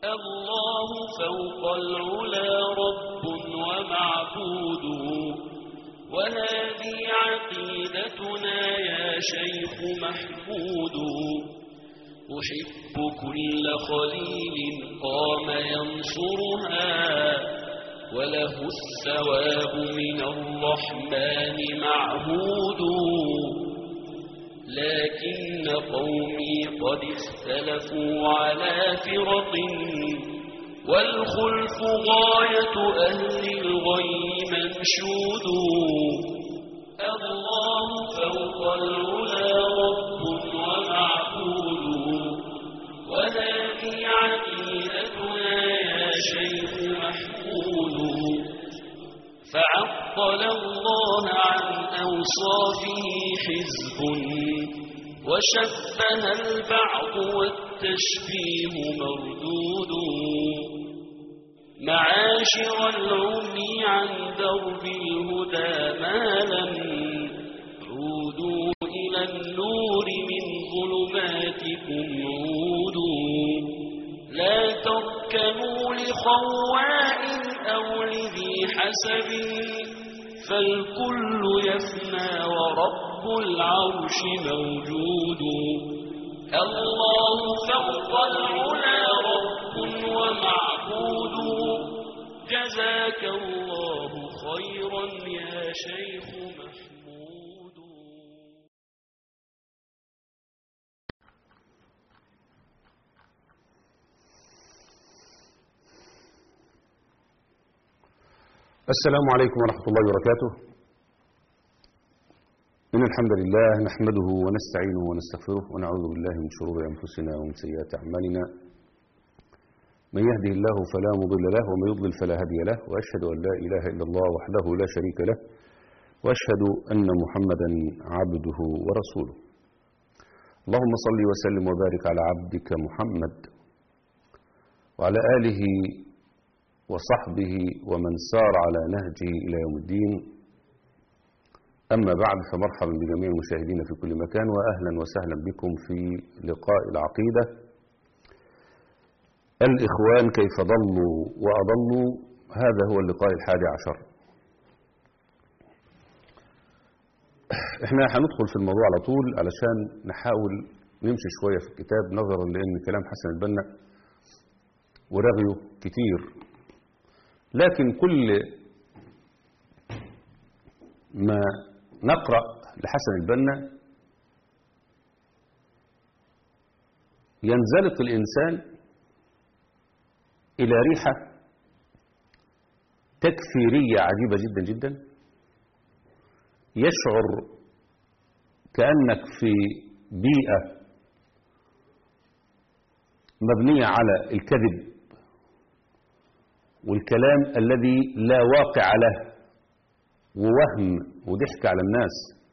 الله فوق العلا رب ومعبود وهذه عقيدتنا يا شيخ محمود أحب كل خليل قام ينصرها وله الثواب من الرحمن معهود لكن قومي قد اختلفوا على فرق والخلف غاية أهل الغي منشود الله فوق العلا رب ومعبود وهذه عقيدتنا يا شيخ محمود فعطل الله عن أوصافه حزب وشبه البعض والتشبيه مردود معاشر العمي عن درب الهدى مالا عودوا إلى النور من ظلماتكم عودوا لا تركنوا لخواء أو لذي حسب فالكل يفنى ورب العرش موجود الله فوق العلا رب ومعبود جزاك الله خيرا يا شيخ محمود السلام عليكم ورحمة الله وبركاته إن الحمد لله نحمده ونستعينه ونستغفره ونعوذ بالله من شرور أنفسنا ومن سيئات أعمالنا من يهده الله فلا مضل له ومن يضلل فلا هادي له وأشهد أن لا إله إلا الله وحده لا شريك له وأشهد أن محمدا عبده ورسوله اللهم صل وسلم وبارك على عبدك محمد وعلى آله وصحبه ومن سار على نهجه إلى يوم الدين أما بعد فمرحبا بجميع المشاهدين في كل مكان وأهلا وسهلا بكم في لقاء العقيدة الإخوان كيف ضلوا وأضلوا هذا هو اللقاء الحادي عشر احنا هندخل في الموضوع على طول علشان نحاول نمشي شوية في الكتاب نظرا لأن كلام حسن البنا ورغيه كتير لكن كل ما نقرأ لحسن البنا ينزلق الإنسان إلى ريحة تكفيرية عجيبة جدا جدا يشعر كأنك في بيئة مبنية على الكذب والكلام الذي لا واقع له ووهم وضحك على الناس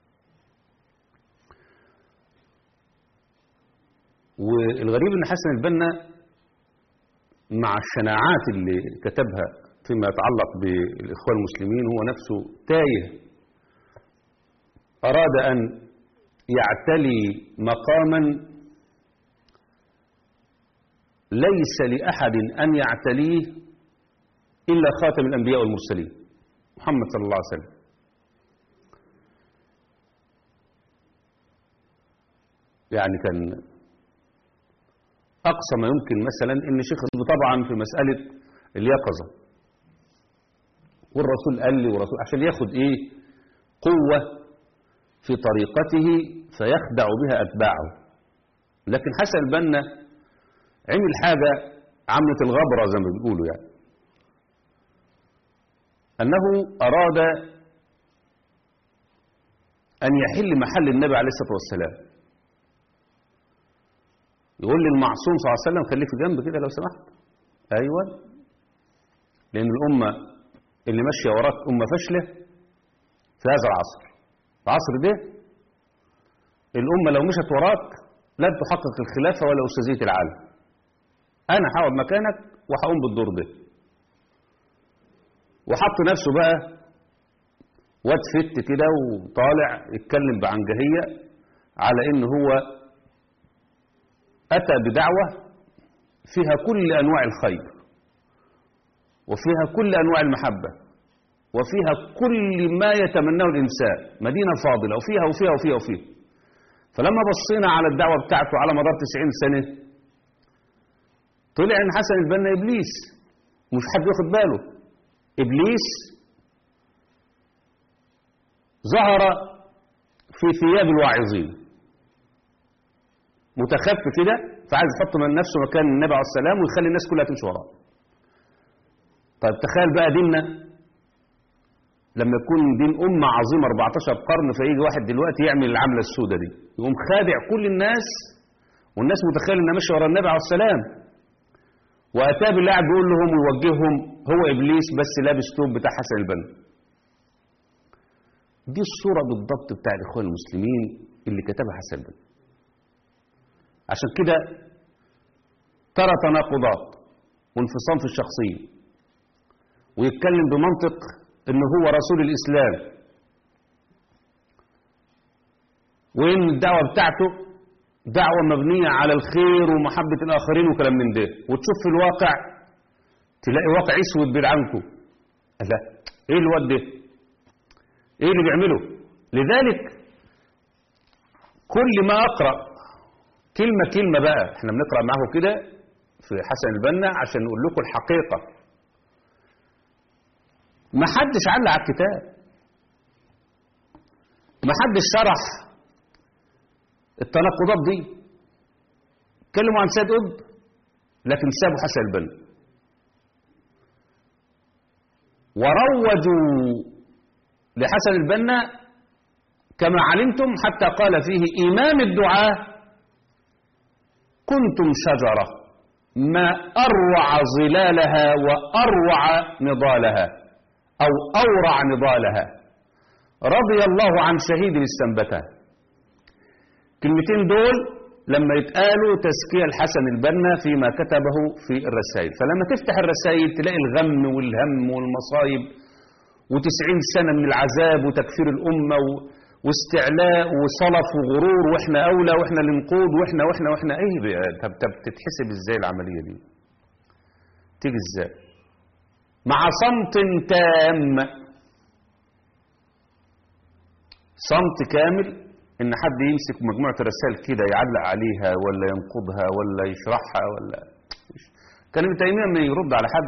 والغريب ان حسن البنا مع الشناعات اللي كتبها فيما يتعلق بالاخوان المسلمين هو نفسه تايه اراد ان يعتلي مقاما ليس لاحد ان يعتليه إلا خاتم الأنبياء والمرسلين محمد صلى الله عليه وسلم يعني كان أقصى ما يمكن مثلا إن شيخ طبعا في مسألة اليقظة والرسول قال لي ورسول عشان ياخد إيه قوة في طريقته فيخدع بها أتباعه لكن حسن البنا عمل حاجة عملت الغبرة زي ما بيقولوا يعني أنه أراد أن يحل محل النبي عليه الصلاة والسلام يقول للمعصوم صلى الله عليه وسلم خليه في جنب كده لو سمحت أيوة لأن الأمة اللي ماشية وراك أمة فاشلة في هذا العصر العصر ده الأمة لو مشت وراك لن تحقق الخلافة ولا أستاذية العالم أنا هقعد مكانك وهقوم بالدور ده وحط نفسه بقى واد فت كده وطالع يتكلم بعنجهية على ان هو اتى بدعوة فيها كل أنواع الخير وفيها كل أنواع المحبة وفيها كل ما يتمناه الإنسان مدينة فاضلة وفيها وفيها وفيها وفيها فلما بصينا على الدعوة بتاعته على مدار 90 سنة طلع ان حسن البنا ابليس مش حد ياخد باله ابليس ظهر في ثياب الواعظين متخف كده فعايز يحط من نفسه مكان النبي عليه السلام ويخلي الناس كلها تمشي وراه طيب تخيل بقى ديننا لما يكون دين أمة عظيمة 14 قرن فيجي واحد دلوقتي يعمل العملة السوداء دي يقوم خادع كل الناس والناس متخيل انه ماشي ورا النبي عليه السلام واتاه بالله قاعد بيقول لهم ويوجههم هو ابليس بس لابس توب بتاع حسن البنا دي الصورة بالضبط بتاع الاخوان المسلمين اللي كتبها حسن البنا عشان كده ترى تناقضات وانفصام في الشخصية ويتكلم بمنطق ان هو رسول الاسلام وان الدعوة بتاعته دعوة مبنية على الخير ومحبة الاخرين وكلام من ده وتشوف في الواقع تلاقي واقع اسود بعيد عنكم لا ايه الواد ده ايه اللي بيعمله لذلك كل ما اقرأ كلمة كلمة بقى احنا بنقرأ معه كده في حسن البنا عشان نقول لكم الحقيقة ما حدش علق على الكتاب ما حدش شرح التناقضات دي اتكلموا عن سيد قطب لكن سابوا حسن البنا وروجوا لحسن البنا كما علمتم حتى قال فيه إمام الدعاة كنتم شجرة ما أروع ظلالها وأروع نضالها أو أورع نضالها رضي الله عن شهيد استنبتها كلمتين دول لما يتقالوا تزكية الحسن البنا فيما كتبه في الرسائل فلما تفتح الرسائل تلاقي الغم والهم والمصايب وتسعين سنة من العذاب وتكفير الأمة و... واستعلاء وصلف وغرور واحنا أولى واحنا اللي نقود واحنا واحنا واحنا ايه بقى؟ طب طب تتحسب ازاي العملية دي تيجي ازاي مع صمت تام صمت كامل ان حد يمسك مجموعة رسائل كده يعلق عليها ولا ينقضها ولا يشرحها ولا كان ابن تيمية ما يرد على حد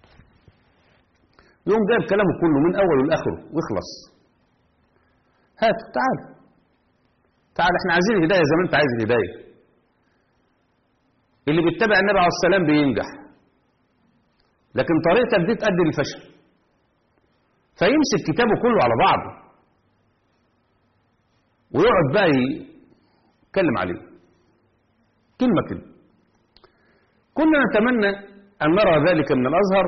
يوم جايب كلامه كله من اوله لاخره ويخلص هات تعال تعال احنا عايزين الهداية زي ما انت عايز الهداية اللي بيتبع النبي عليه السلام بينجح لكن طريقتك دي تؤدي للفشل فيمسك كتابه كله على بعضه ويقعد بقى يتكلم عليه كلمة كلمة كنا نتمنى أن نرى ذلك من الأزهر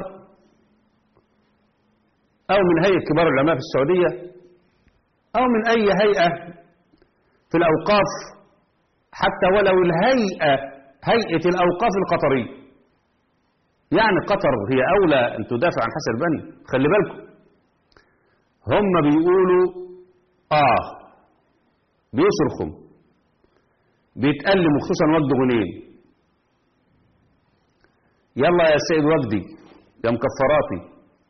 أو من هيئة كبار العلماء في السعودية أو من أي هيئة في الأوقاف حتى ولو الهيئة هيئة الأوقاف القطرية يعني قطر هي أولى أن تدافع عن حسن البنا خلي بالكم هم بيقولوا آه بيصرخوا بيتألموا خصوصا وجد غنين يلا يا سيد وجدي يا مكفراتي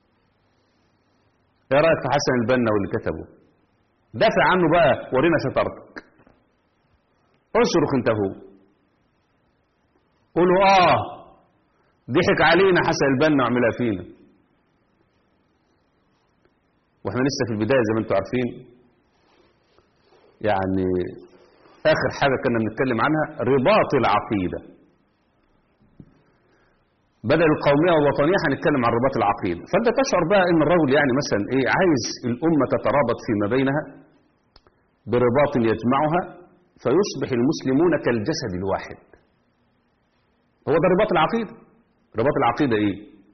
ايه رايك في حسن البنا واللي كتبه دافع عنه بقى ورينا شطارتك اصرخ انت هو قولوا اه ضحك علينا حسن البنا وعملها فينا واحنا لسه في البدايه زي ما انتم عارفين يعني اخر حاجه كنا بنتكلم عنها رباط العقيده بدل القوميه والوطنيه هنتكلم عن رباط العقيده فانت تشعر بقى ان الرجل يعني مثلا ايه عايز الامه تترابط فيما بينها برباط يجمعها فيصبح المسلمون كالجسد الواحد هو ده رباط العقيده رباط العقيده ايه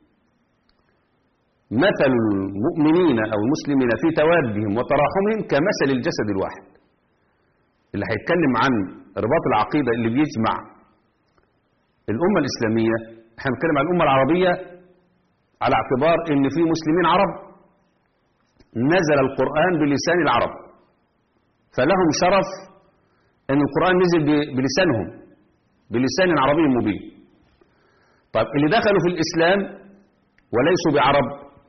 مثل المؤمنين او المسلمين في توادهم وتراحمهم كمثل الجسد الواحد اللي هيتكلم عن رباط العقيده اللي بيجمع الامه الاسلاميه احنا بنتكلم عن الامه العربيه على اعتبار ان في مسلمين عرب نزل القران بلسان العرب فلهم شرف ان القران نزل بلسانهم بلسان عربي مبين طيب اللي دخلوا في الإسلام وليسوا بعرب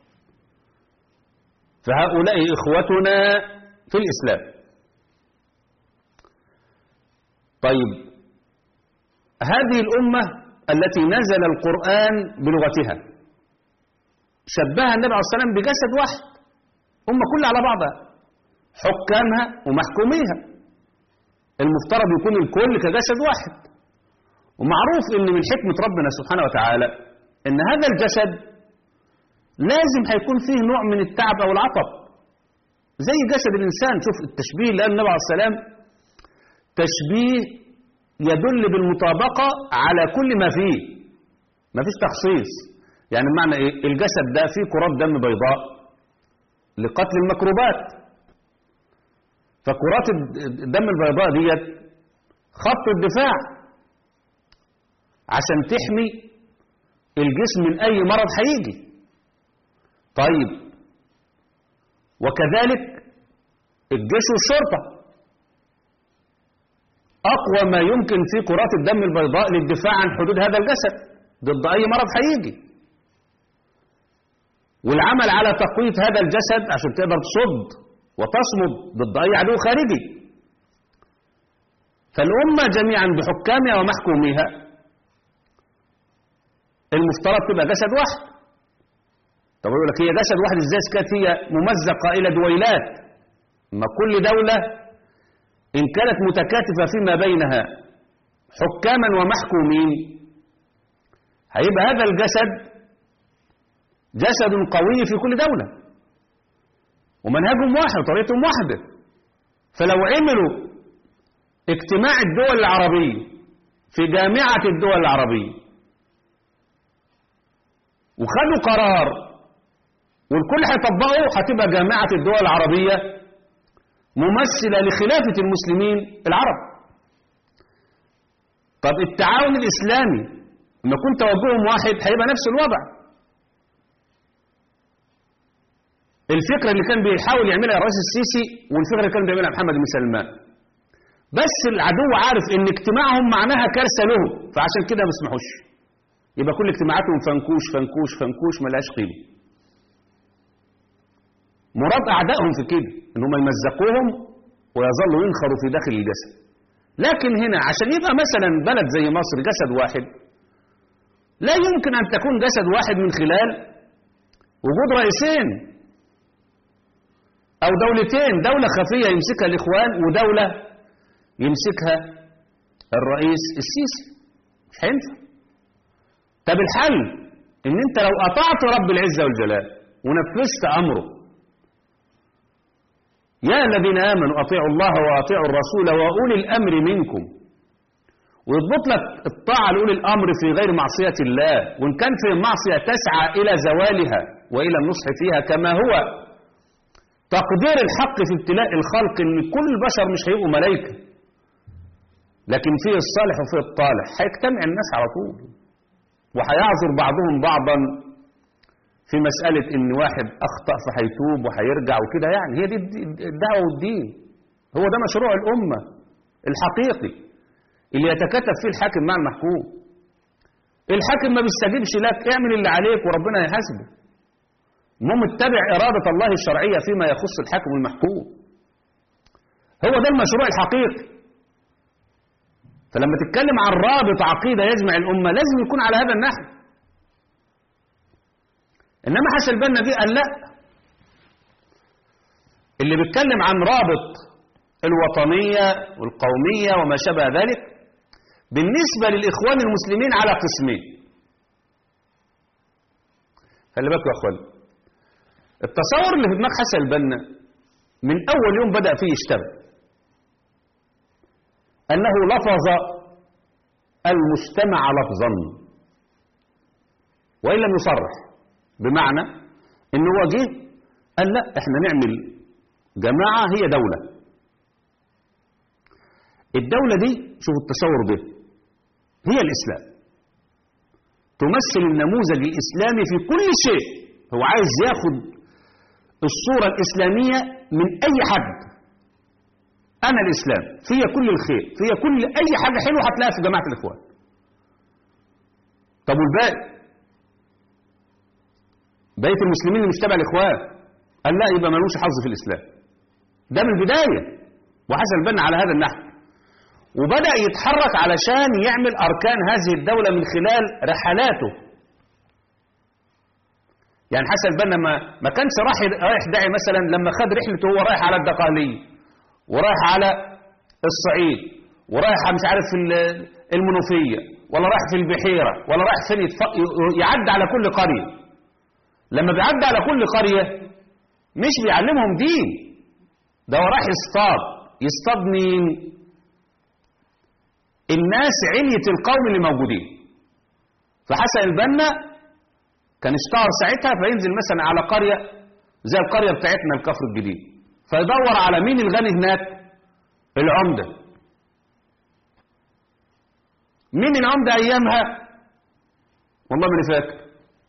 فهؤلاء إخوتنا في الإسلام طيب هذه الأمة التي نزل القرآن بلغتها شبهها النبي عليه الصلاة والسلام بجسد واحد أمة كلها على بعضها حكامها ومحكوميها المفترض يكون الكل كجسد واحد ومعروف ان من حكمة ربنا سبحانه وتعالى ان هذا الجسد لازم هيكون فيه نوع من التعب او العطب زي جسد الانسان شوف التشبيه اللي قال النبي عليه السلام تشبيه يدل بالمطابقة على كل ما فيه ما فيش تخصيص يعني معنى ايه الجسد ده فيه كرات دم بيضاء لقتل الميكروبات فكرات الدم البيضاء ديت خط الدفاع عشان تحمي الجسم من اي مرض هيجي طيب وكذلك الجيش والشرطة أقوى ما يمكن في كرات الدم البيضاء للدفاع عن حدود هذا الجسد ضد أي مرض هيجي والعمل على تقوية هذا الجسد عشان تقدر تصد وتصمد ضد أي عدو خارجي فالأمة جميعا بحكامها ومحكوميها المفترض تبقى جسد واحد طب يقول لك هي جسد واحد ازاي كانت هي ممزقة إلى دويلات ما كل دولة إن كانت متكاتفة فيما بينها حكاما ومحكومين هيبقى هذا الجسد جسد قوي في كل دولة ومنهجهم واحد وطريقتهم واحدة فلو عملوا اجتماع الدول العربية في جامعة الدول العربية وخدوا قرار والكل هيطبقه هتبقى جامعة الدول العربية ممثلة لخلافة المسلمين العرب طب التعاون الإسلامي لما كنت توجههم واحد هيبقى نفس الوضع الفكرة اللي كان بيحاول يعملها الرئيس السيسي والفكرة اللي كان بيعملها محمد بن سلمان بس العدو عارف ان اجتماعهم معناها كارثة له فعشان كده ما بيسمحوش يبقى كل اجتماعاتهم فنكوش فنكوش فنكوش ملهاش قيمة مراد أعدائهم في كده ان هم يمزقوهم ويظلوا ينخروا في داخل الجسد لكن هنا عشان يبقى مثلا بلد زي مصر جسد واحد لا يمكن أن تكون جسد واحد من خلال وجود رئيسين أو دولتين دولة خفية يمسكها الإخوان ودولة يمسكها الرئيس السيسي مش هينفع طب الحل ان انت لو اطعت رب العزة والجلال ونفذت امره يا الذين امنوا اطيعوا الله واطيعوا الرسول واولي الامر منكم ويضبط لك الطاعة لأولي الأمر في غير معصية الله وإن كان في معصية تسعى إلى زوالها وإلى النصح فيها كما هو تقدير الحق في ابتلاء الخلق ان كل البشر مش هيبقوا ملائكه لكن فيه الصالح وفيه الطالح هيجتمع الناس على طول وهيعذر بعضهم بعضا في مسألة ان واحد اخطأ فهيتوب وهيرجع وكده يعني هي دي الدعوة والدين هو ده مشروع الأمة الحقيقي اللي يتكتف فيه الحاكم مع المحكوم الحاكم ما بيستجيبش لك اعمل اللي عليك وربنا يحاسبه المهم اتبع إرادة الله الشرعية فيما يخص الحاكم والمحكوم هو ده المشروع الحقيقي فلما تتكلم عن رابط عقيدة يجمع الأمة لازم يكون على هذا النحو إنما حسن البنا دي قال لا اللي بيتكلم عن رابط الوطنية والقومية وما شابه ذلك بالنسبة للإخوان المسلمين على قسمين خلي بالكم يا أخوان التصور اللي في دماغ حسن البنا من أول يوم بدأ فيه يشتغل أنه لفظ المجتمع لفظا وإن لم يصرح بمعنى أنه هو جه قال لا احنا نعمل جماعة هي دولة الدولة دي شوف التصور ده هي الإسلام تمثل النموذج الإسلامي في كل شيء هو عايز ياخد الصورة الإسلامية من أي حد أنا الإسلام فيها كل الخير فيها كل أي حاجة حلوة هتلاقيها في جماعة الإخوان طب والباقي بقيه المسلمين اللي مش تبع الاخوان قال لا يبقى ملوش حظ في الاسلام ده من البدايه وحسن البنا على هذا النحو وبدا يتحرك علشان يعمل اركان هذه الدوله من خلال رحلاته يعني حسن البنا ما ما كانش راح رايح داعي مثلا لما خد رحلته هو رايح على الدقهليه ورايح على الصعيد ورايح مش عارف في ال- المنوفيه ولا رايح في البحيره ولا رايح فين يتف- ي- يعدي على كل قريه لما بيعدي على كل قريه مش بيعلمهم دين ده هو رايح يصطاد يصطاد مين الناس علية القوم اللي موجودين فحسن البنا كان اشتهر ساعتها فينزل مثلا على قرية زي القرية بتاعتنا الكفر الجديد فيدور على مين الغني هناك العمدة مين العمدة أيامها والله ماني فاكر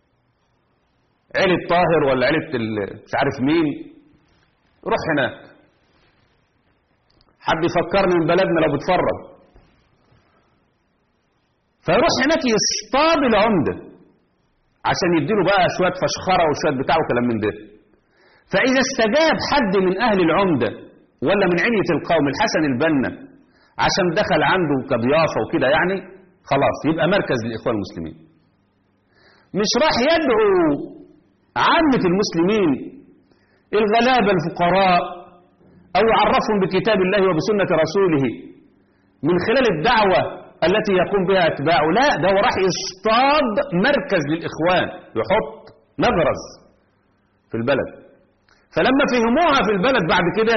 عيلة طاهر ولا عيلة ال- مش عارف مين روح هناك حد يفكرني من بلدنا لو بتفرج فيروح هناك يصطاد العمدة عشان يديله بقى شوية فشخرة وشوية بتاع وكلام من ده فإذا استجاب حد من أهل العمدة ولا من عنية القوم الحسن البنا عشان دخل عنده كضيافة وكده يعني خلاص يبقى مركز للإخوان المسلمين مش راح يدعو عامة المسلمين الغلابة الفقراء أو يعرفهم بكتاب الله وبسنة رسوله من خلال الدعوة التي يقوم بها أتباعه لا ده هو راح يصطاد مركز للإخوان يحط نبرز في البلد فلما فهموها في البلد بعد كده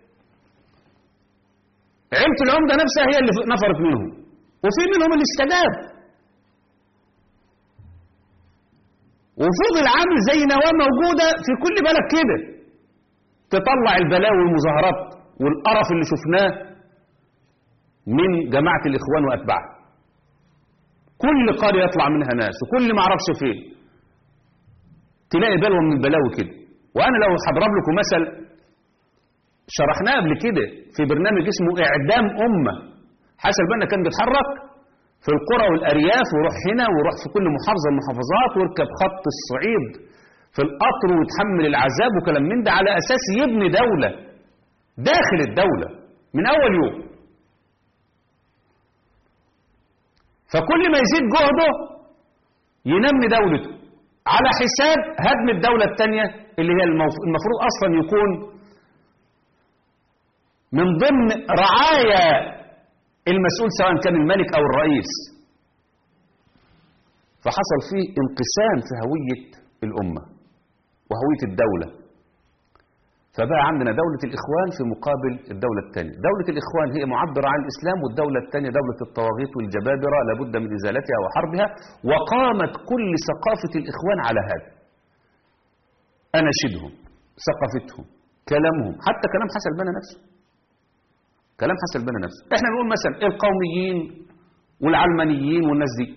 عيلة العمدة نفسها هي اللي نفرت منهم وفي منهم اللي استجاب وفضل عامل زي نواة موجودة في كل بلد كده تطلع البلاوي والمظاهرات والقرف اللي شفناه من جماعة الإخوان وأتباعها كل قرية يطلع منها ناس وكل ما أعرفش فين تلاقي بلوى من البلاوي كده وأنا لو هضرب لكم مثل شرحناه قبل كده في برنامج اسمه إعدام أمة حسن البنا كان بيتحرك في القرى والأرياف ويروح هنا ويروح في كل محافظة من المحافظات ويركب خط الصعيد في القطر ويتحمل العذاب وكلام من ده على أساس يبني دولة داخل الدولة من أول يوم فكل ما يزيد جهده ينمي دولته على حساب هدم الدولة الثانية اللي هي المف- المفروض أصلا يكون من ضمن رعايا المسؤول سواء كان الملك أو الرئيس فحصل فيه انقسام في هوية الأمة وهوية الدولة فبقى عندنا دولة الإخوان في مقابل الدولة الثانية دولة الإخوان هي معبرة عن الإسلام والدولة الثانية دولة الطواغيت والجبابرة لابد من إزالتها وحربها وقامت كل ثقافة الإخوان على هذا أناشدهم ثقافتهم كلامهم حتى كلام حسن البنا نفسه كلام حسن البنا نفسه احنا بنقول مثلا القوميين والعلمانيين والناس دي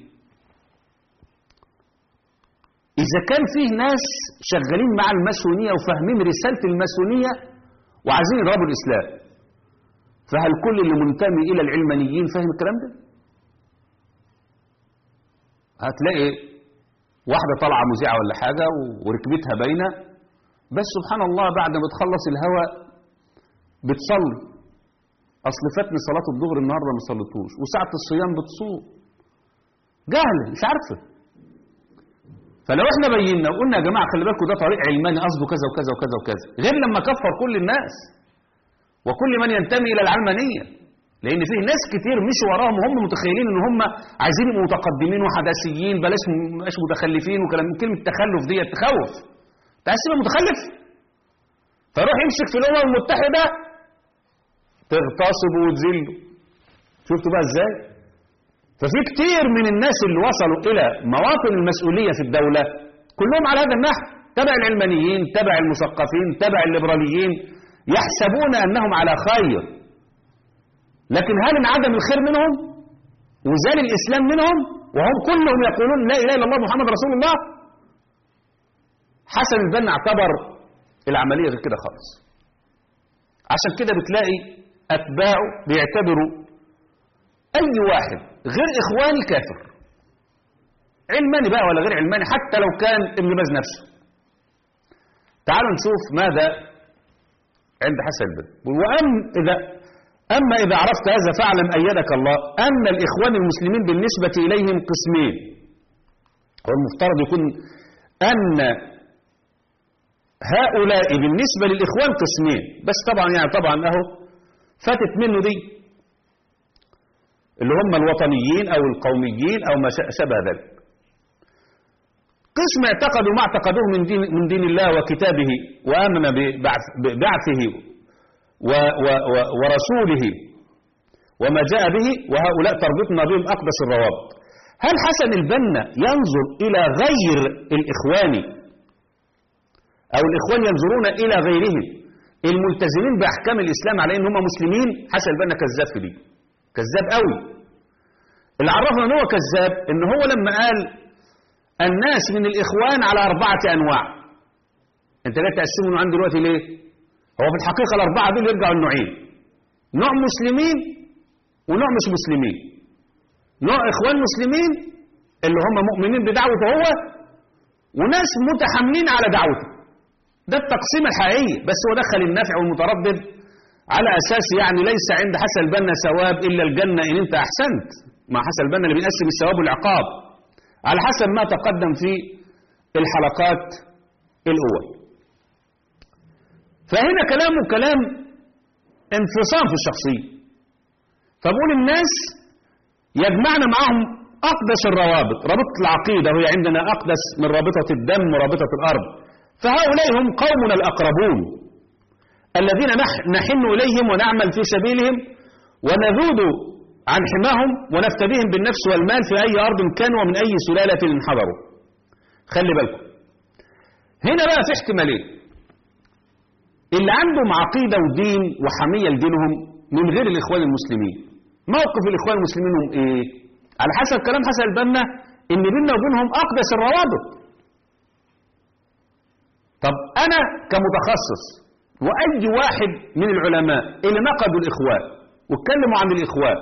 إذا كان فيه ناس شغالين مع الماسونية وفاهمين رسالة الماسونية وعايزين يضربوا الإسلام فهل كل اللي منتمي إلى العلمانيين فاهم الكلام ده؟ هتلاقي واحدة طالعة مذيعة ولا حاجة وركبتها باينة بس سبحان الله بعد ما تخلص الهواء بتصلي أصل فاتني صلاة الظهر النهاردة ما صليتوش وساعة الصيام بتصوم جهل مش عارفه فلو احنا بينا وقلنا يا جماعه خلي بالكم ده طريق علماني قصده كذا وكذا وكذا وكذا غير لما كفر كل الناس وكل من ينتمي الى العلمانيه لان فيه ناس كتير مشوا وراهم وهم متخيلين ان هم عايزين يبقوا متقدمين وحداثيين بلاش بلاش متخلفين وكلام كلمه تخلف ديت تخوف انت عايز تبقى متخلف فيروح يمسك في الامم المتحده تغتصب وتذله شفتوا بقى ازاي ففي كتير من الناس اللي وصلوا إلى مواطن المسؤولية في الدولة كلهم على هذا النحو تبع العلمانيين تبع المثقفين تبع الليبراليين يحسبون أنهم على خير لكن هل انعدم الخير منهم وزال الإسلام منهم وهم كلهم يقولون لا إله إلا الله محمد رسول الله حسن البنا اعتبر العملية غير كده خالص عشان كده بتلاقي أتباعه بيعتبروا أي واحد غير إخواني كافر علماني بقى ولا غير علماني حتى لو كان ابن باز نفسه تعالوا نشوف ماذا عند حسن البنا وأم إذا أما إذا عرفت هذا فاعلم أيدك الله أن الإخوان المسلمين بالنسبة إليهم قسمين هو المفترض يكون أن هؤلاء بالنسبة للإخوان قسمين بس طبعا يعني طبعا أهو فاتت منه دي اللي هم الوطنيين أو القوميين أو ما شابه ذلك قسم اعتقدوا ما اعتقدوه من دين, من دين الله وكتابه وآمن ببعث ببعثه و و و ورسوله وما جاء به وهؤلاء تربطنا بهم أقدس الروابط هل حسن البنا ينظر إلى غير الإخوان أو الإخوان ينظرون إلى غيرهم الملتزمين بأحكام الإسلام على إن هم مسلمين حسن البنا كذاب في دي كذاب قوي اللي عرفنا ان هو كذاب ان هو لما قال الناس من الاخوان على اربعه انواع انت لا تقسمهم عن دلوقتي ليه هو في الحقيقه الاربعه دول يرجعوا لنوعين نوع مسلمين ونوع مش مسلمين نوع اخوان مسلمين اللي هم مؤمنين بدعوته هو وناس متحاملين على دعوته ده التقسيم الحقيقي بس هو دخل النافع والمتردد على أساس يعني ليس عند حسن البنا ثواب إلا الجنة إن أنت أحسنت مع حسن البنا اللي بيقسم الثواب والعقاب على حسب ما تقدم في الحلقات الأول فهنا كلامه كلام انفصام في الشخصية فبقول الناس يجمعنا معهم أقدس الروابط رابطة العقيدة وهي عندنا أقدس من رابطة الدم ورابطة الأرض فهؤلاء هم قومنا الأقربون الذين نحن إليهم ونعمل في سبيلهم ونذود عن حماهم ونفتديهم بالنفس والمال في أي أرض كانوا ومن أي سلالة انحضروا خلي بالكم هنا بقى في احتمالين اللي عندهم عقيدة ودين وحمية لدينهم من غير الإخوان المسلمين موقف الإخوان المسلمين هم إيه على حسب كلام حسن البنا إن بيننا وبينهم أقدس الروابط طب أنا كمتخصص وأي واحد من العلماء اللي نقدوا الإخوان واتكلموا عن الإخوان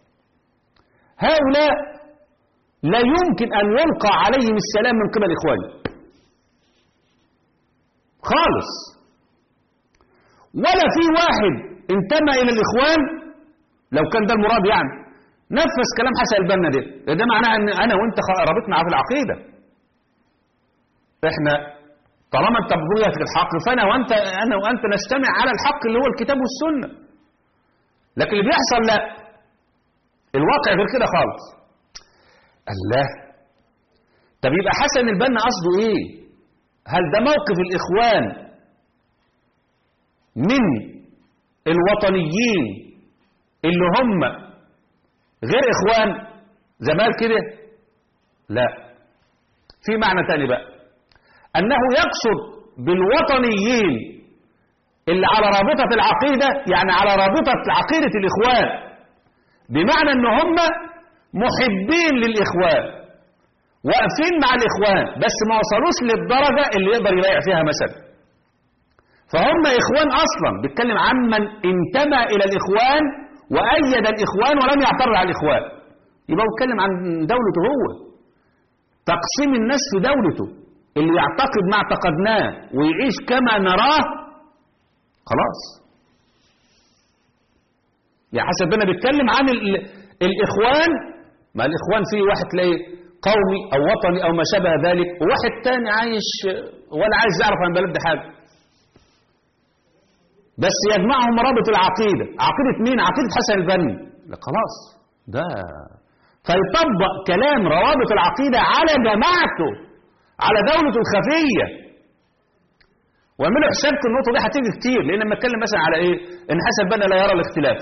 هؤلاء لا يمكن أن يلقى عليهم السلام من قبل إخواني خالص ولا في واحد انتمى إلى الإخوان لو كان ده المراد يعني نفذ كلام حسن البنا ده ده معناه أن أنا وأنت رابطنا في العقيدة إحنا طالما انت بغيت الحق فانا وانت انا وانت نجتمع على الحق اللي هو الكتاب والسنه لكن اللي بيحصل لا الواقع غير كده خالص الله طب يبقى حسن البنا قصده ايه هل ده موقف الاخوان من الوطنيين اللي هم غير اخوان زمان كده لا في معنى تاني بقى أنه يقصد بالوطنيين اللي على رابطة العقيدة يعني على رابطة عقيدة الإخوان بمعنى أن هم محبين للإخوان واقفين مع الإخوان بس ما وصلوش للدرجة اللي يقدر يبايع فيها مثلا فهم إخوان أصلا بيتكلم عن من انتمى إلى الإخوان وأيد الإخوان ولم يعترض على الإخوان يبقى بيتكلم عن دولته هو تقسيم الناس في دولته اللي يعتقد ما اعتقدناه ويعيش كما نراه خلاص يعني حسب بنا بيتكلم عن ال... الإخوان ما الإخوان فيه واحد تلاقي قومي أو وطني أو ما شابه ذلك وواحد تاني عايش ولا عايز يعرف عن بلد حاجة بس يجمعهم رابط العقيدة عقيدة مين عقيدة حسن البنا لا خلاص ده فيطبق كلام روابط العقيدة على جماعته على دولته الخفية واعملوا حسابك النقطة دي هتيجي كتير لأن لما اتكلم مثلا على إيه إن حسن بنا لا يرى الاختلاف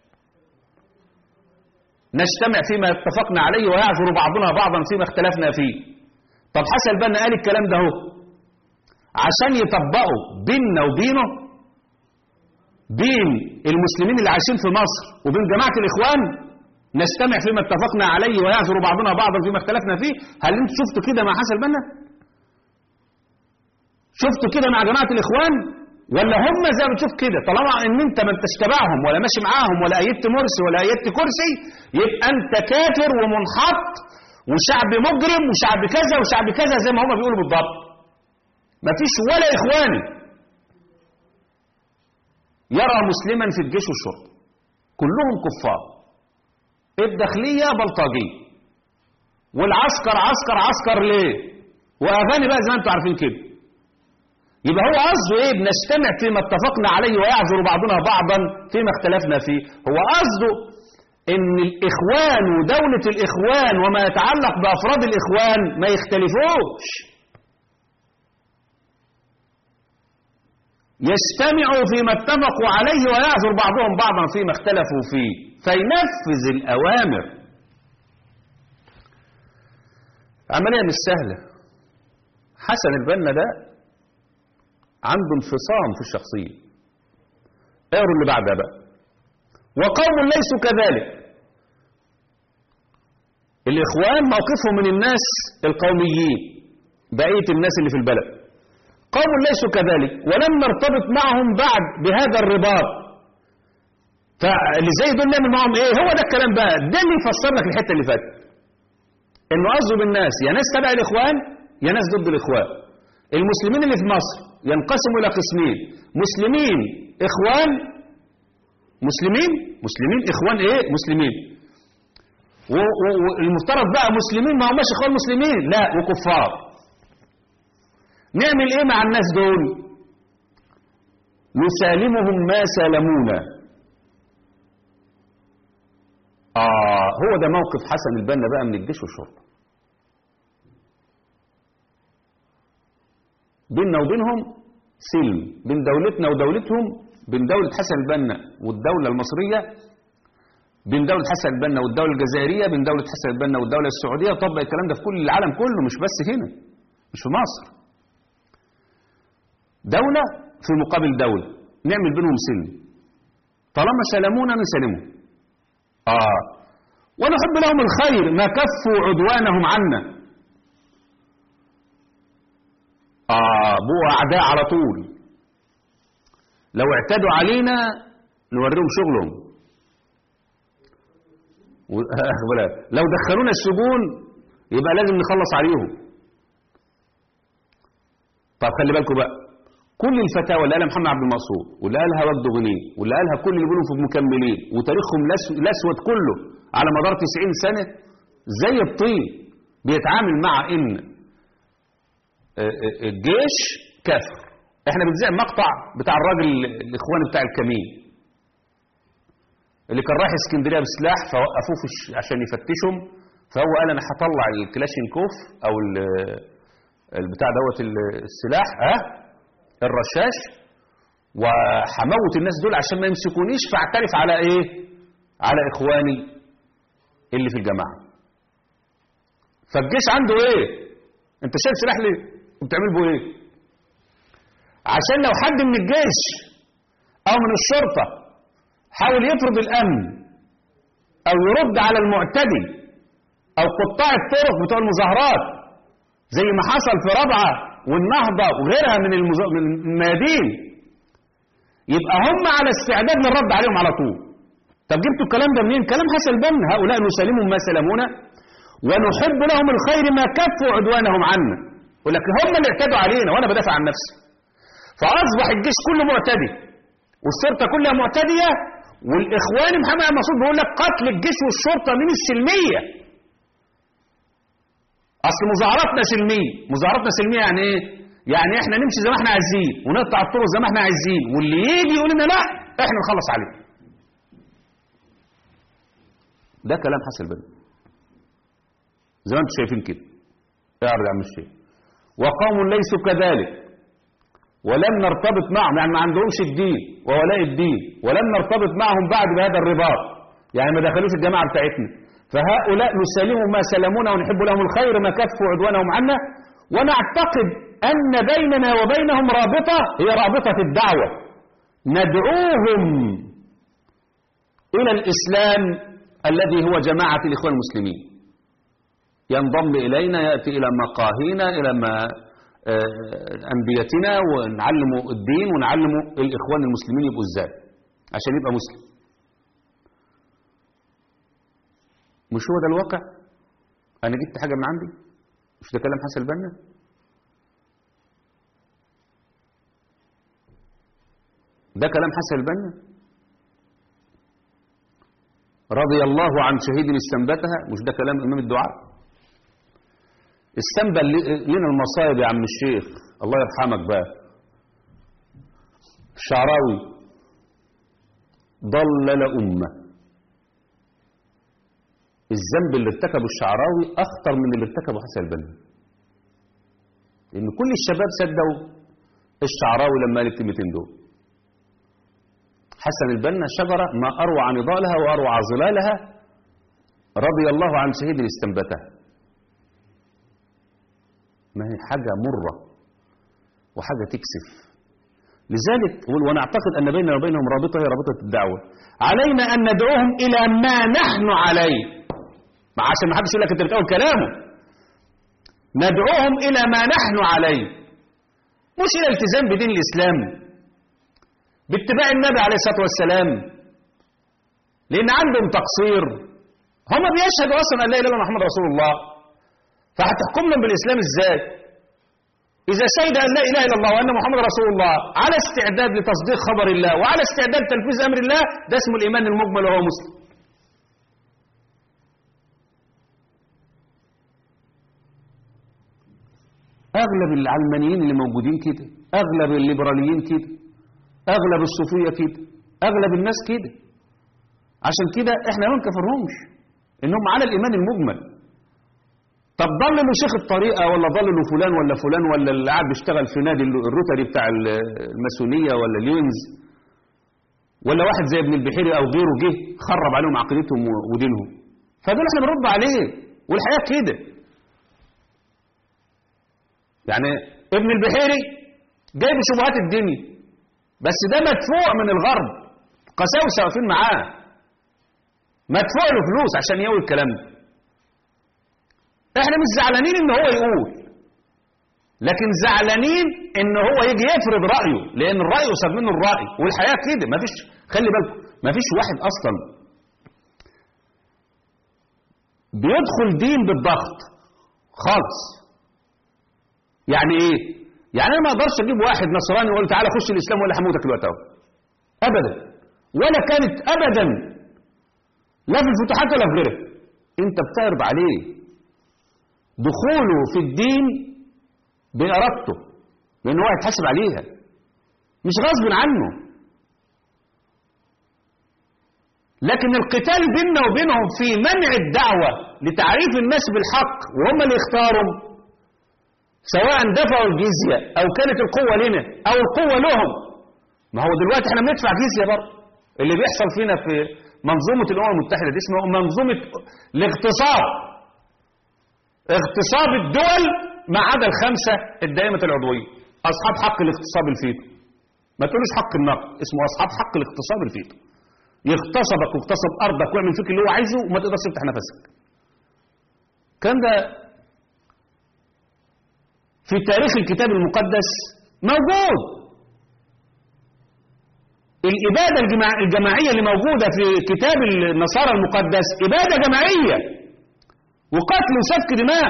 نجتمع فيما اتفقنا عليه ويعذر بعضنا بعضا فيما اختلفنا فيه طب حسن بنا قال الكلام ده هو عشان يطبقوا بيننا وبينه بين المسلمين اللي عايشين في مصر وبين جماعة الإخوان نجتمع فيما اتفقنا عليه ويعذر بعضنا بعضا فيما اختلفنا فيه هل انتوا شفتوا كده مع حسن بنا شفتوا كده مع جماعة الإخوان ولا هم زي ما بتشوف كده طالما ان انت ما انتش تبعهم ولا ماشي معاهم ولا ايدت مرسي ولا ايدت كرسي يبقى انت كافر ومنحط وشعب مجرم وشعب كذا وشعب كذا زي ما هم بيقولوا بالضبط مفيش ولا إخواني يرى مسلما في الجيش والشرطة كلهم كفار الداخلية بلطجية والعسكر عسكر عسكر ليه وأغاني بقى زي ما انتم عارفين كده يبقى هو قصده ايه بنجتمع فيما اتفقنا عليه ويعذر بعضنا بعضا فيما اختلفنا فيه هو قصده ان الاخوان ودولة الاخوان وما يتعلق بافراد الاخوان ما يختلفوش يجتمعوا فيما اتفقوا عليه ويعذر بعضهم بعضا فيما اختلفوا فيه فينفذ الاوامر عملية مش سهلة حسن البنا ده عنده انفصام في الشخصية اقروا اللي بعدها بقى وقوم ليسوا كذلك الإخوان موقفهم من الناس القوميين بقية الناس اللي في البلد قوم ليسوا كذلك ولم نرتبط معهم بعد بهذا الرباط فاللي زي دول نعمل معهم ايه هو ده الكلام بقى ده اللي يفسر لك الحته اللي فاتت انه قصده بالناس يا ناس تبع الاخوان يا ناس ضد الاخوان المسلمين اللي في مصر ينقسموا الى قسمين مسلمين اخوان مسلمين مسلمين اخوان ايه مسلمين والمفترض بقى مسلمين ما هماش اخوان مسلمين لا وكفار نعمل ايه مع الناس دول نسالمهم ما سالمونا آه هو ده موقف حسن البنا بقى من الجيش والشرطة بيننا وبينهم سلم بين دولتنا ودولتهم بين دولة حسن البنا والدولة المصرية بين دولة حسن البنا والدولة الجزائرية بين دولة حسن البنا والدولة السعودية طبق الكلام ده في كل العالم كله مش بس هنا مش في مصر دولة في مقابل دولة نعمل بينهم سلم طالما سلمونا نسلمهم آه ونحب لهم الخير ما كفوا عدوانهم عنا آه بقوا أعداء على طول لو اعتدوا علينا نوريهم شغلهم لو دخلونا السجون يبقى لازم نخلص عليهم طب خلي بالكم بقى كل الفتاوى اللي قالها محمد عبد المقصود واللي قالها وجد غنيه واللي قالها كل اللي بيقولوا في المكملين وتاريخهم الاسود كله على مدار 90 سنه زي الطين بيتعامل مع ان الجيش كافر احنا بنذيع مقطع بتاع الراجل الاخواني بتاع الكمين اللي كان رايح اسكندريه بسلاح فوقفوه عشان يفتشهم فهو قال انا هطلع الكلاشينكوف او البتاع دوت السلاح ها الرشاش وحموت الناس دول عشان ما يمسكونيش فاعترف على ايه على اخواني اللي في الجماعه فالجيش عنده ايه انت شايل سلاح ليه وبتعمل به ايه عشان لو حد من الجيش او من الشرطه حاول يفرض الامن او يرد على المعتدي او قطاع الطرق بتوع المظاهرات زي ما حصل في رابعه والنهضة وغيرها من, المز... من الميادين يبقى هم على استعداد للرد عليهم على طول طب جبتوا الكلام ده منين كلام حسن البنا هؤلاء نسلمهم ما سلمونا ونحب لهم الخير ما كفوا عدوانهم عنا ولكن هم اللي اعتدوا علينا وانا بدافع عن نفسي فاصبح الجيش كله معتدي والشرطه كلها معتديه والاخوان محمد المقصود بيقول لك قتل الجيش والشرطه من السلميه اصل مظاهراتنا سلميه مظاهراتنا سلميه يعني ايه يعني احنا نمشي زي ما احنا عايزين ونقطع الطرق زي ما احنا عايزين واللي يجي يقول لنا لا احنا نخلص عليه ده كلام حسن البنا زي ما انتم شايفين كده اعرض يا عم الشيخ وقوم ليسوا كذلك ولم نرتبط معهم يعني ما عندهمش الدين وولاء الدين ولم نرتبط معهم بعد بهذا الرباط يعني ما دخلوش الجماعه بتاعتنا فهؤلاء نسلمهم ما سلمونا ونحب لهم الخير ما كفوا عدوانهم عنا ونعتقد أن بيننا وبينهم رابطة هي رابطة الدعوة ندعوهم إلى الإسلام الذي هو جماعة الإخوان المسلمين ينضم إلينا يأتي إلى مقاهينا إلى ما أنبيتنا ونعلمه الدين ونعلمه الإخوان المسلمين يبقوا إزاي عشان يبقى مسلم مش هو ده الواقع أنا جبت حاجة من عندي مش ده كلام حسن البنا ده كلام حسن البنا رضي الله عن شهيد استنبتها مش ده كلام إمام الدعاء استنبل لنا المصايب يا عم الشيخ الله يرحمك بقى الشعراوي ضلل أمة الذنب اللي ارتكبه الشعراوي أخطر من اللي ارتكبه حسن البنا لأن كل الشباب صدقوا الشعراوي لما قال الكلمتين دول حسن البنا شجرة ما أروع نضالها وأروع ظلالها رضي الله عن شهيد استنبتها ما هي حاجة مرة وحاجة تكسف لذلك وانا اعتقد ان بيننا وبينهم رابطه هي رابطه الدعوه علينا ان ندعوهم الى ما نحن عليه ما عشان ما حدش يقول لك انت بتقول كلامه ندعوهم الى ما نحن عليه مش الى الالتزام بدين الاسلام باتباع النبي عليه الصلاه والسلام لان عندهم تقصير هم بيشهدوا اصلا ان لا اله الا محمد رسول الله فهتحكم لهم بالاسلام ازاي إذا شهد أن لا إله إلا الله وأن محمد رسول الله على استعداد لتصديق خبر الله وعلى استعداد تنفيذ أمر الله ده اسمه الإيمان المجمل وهو مسلم أغلب العلمانيين اللي موجودين كده أغلب الليبراليين كده أغلب الصوفية كده أغلب الناس كده عشان كده إحنا ما نكفرهمش إنهم على الإيمان المجمل طب ضللوا شيخ الطريقة ولا ضللوا فلان ولا فلان ولا اللي قاعد بيشتغل في نادي الروتري بتاع الماسونية ولا اليونز ولا واحد زي ابن البحيري أو غيره جه خرب عليهم عقيدتهم ودينهم فدول احنا بنرد عليه والحياة كده يعني ابن البحيري جايب شبهات الدنيا بس ده مدفوع من الغرب قساوسة واقفين معاه مدفوع له فلوس عشان يقول الكلام ده احنا مش زعلانين ان هو يقول لكن زعلانين ان هو يجي يفرض رايه لان الراي يصاب منه الراي والحياه كده مفيش خلي بالكم مفيش واحد اصلا بيدخل دين بالضغط خالص يعني ايه يعني انا ما اقدرش اجيب واحد نصراني واقول تعالى خش الاسلام ولا هموتك دلوقتي اهو ابدا ولا كانت ابدا لا في الفتوحات ولا في غيرها انت بتعرض عليه دخوله في الدين بإرادته لأنه هو هيتحاسب عليها مش غصب عنه لكن القتال بيننا وبينهم في منع الدعوة لتعريف الناس بالحق وهم اللي يختاروا سواء دفعوا الجزية أو كانت القوة لنا أو القوة لهم ما هو دلوقتي احنا بندفع جزية برضه اللي بيحصل فينا في منظومة الأمم المتحدة دي اسمها منظومة الاغتصاب اغتصاب الدول ما عدا الخمسة الدائمة العضوية أصحاب حق الاغتصاب الفيتو ما تقولوش حق النقد اسمه أصحاب حق الاغتصاب الفيتو يغتصبك ويغتصب أرضك ويعمل فيك اللي هو عايزه وما تقدرش تفتح نفسك كان ده في تاريخ الكتاب المقدس موجود الإبادة الجماعية اللي موجودة في كتاب النصارى المقدس إبادة جماعية وقتل وسفك دماء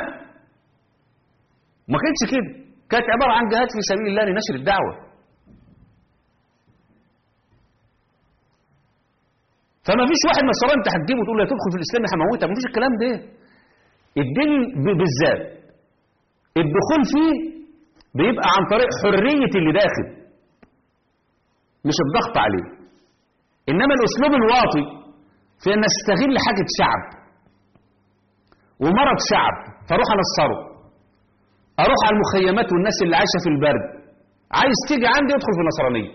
ما كانتش كده كانت عبارة عن جهاد في سبيل الله لنشر الدعوة فما فيش واحد نصراني انت هتجيبه وتقول له تدخل في الاسلام هموتك ما فيش الكلام ده الدين بالذات الدخول فيه بيبقى عن طريق حرية اللي داخل مش الضغط عليه انما الاسلوب الواطي في ان استغل حاجة شعب ومرض شعب فاروح انصره اروح على المخيمات والناس اللي عايشه في البرد عايز تيجي عندي ادخل في النصرانيه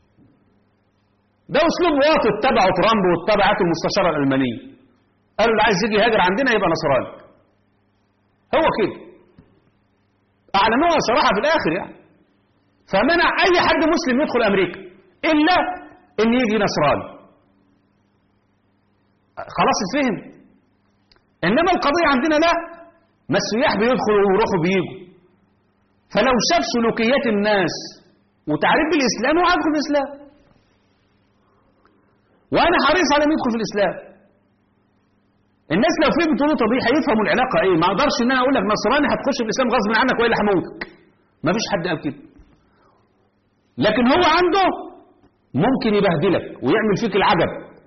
ده اسلوب واطي اتبعه ترامب واتبعته المستشاره الالمانيه قالوا اللي عايز يجي يهاجر عندنا يبقى نصراني هو كده اعلنوها صراحه في الاخر يعني فمنع اي حد مسلم يدخل امريكا الا ان يجي نصراني خلاص اتفهم انما القضيه عندنا لا ما السياح بيدخلوا ويروحوا بيجوا فلو شاف سلوكيات الناس وتعريف بالاسلام هو هيدخل في الاسلام وانا حريص على ان يدخل في الاسلام الناس لو فهمت نقطة دي هيفهموا العلاقة ايه ما اقدرش ان انا اقول لك نصراني هتخش في الاسلام غصب عنك والا هموتك ما فيش حد قال كده لكن هو عنده ممكن يبهدلك ويعمل فيك العجب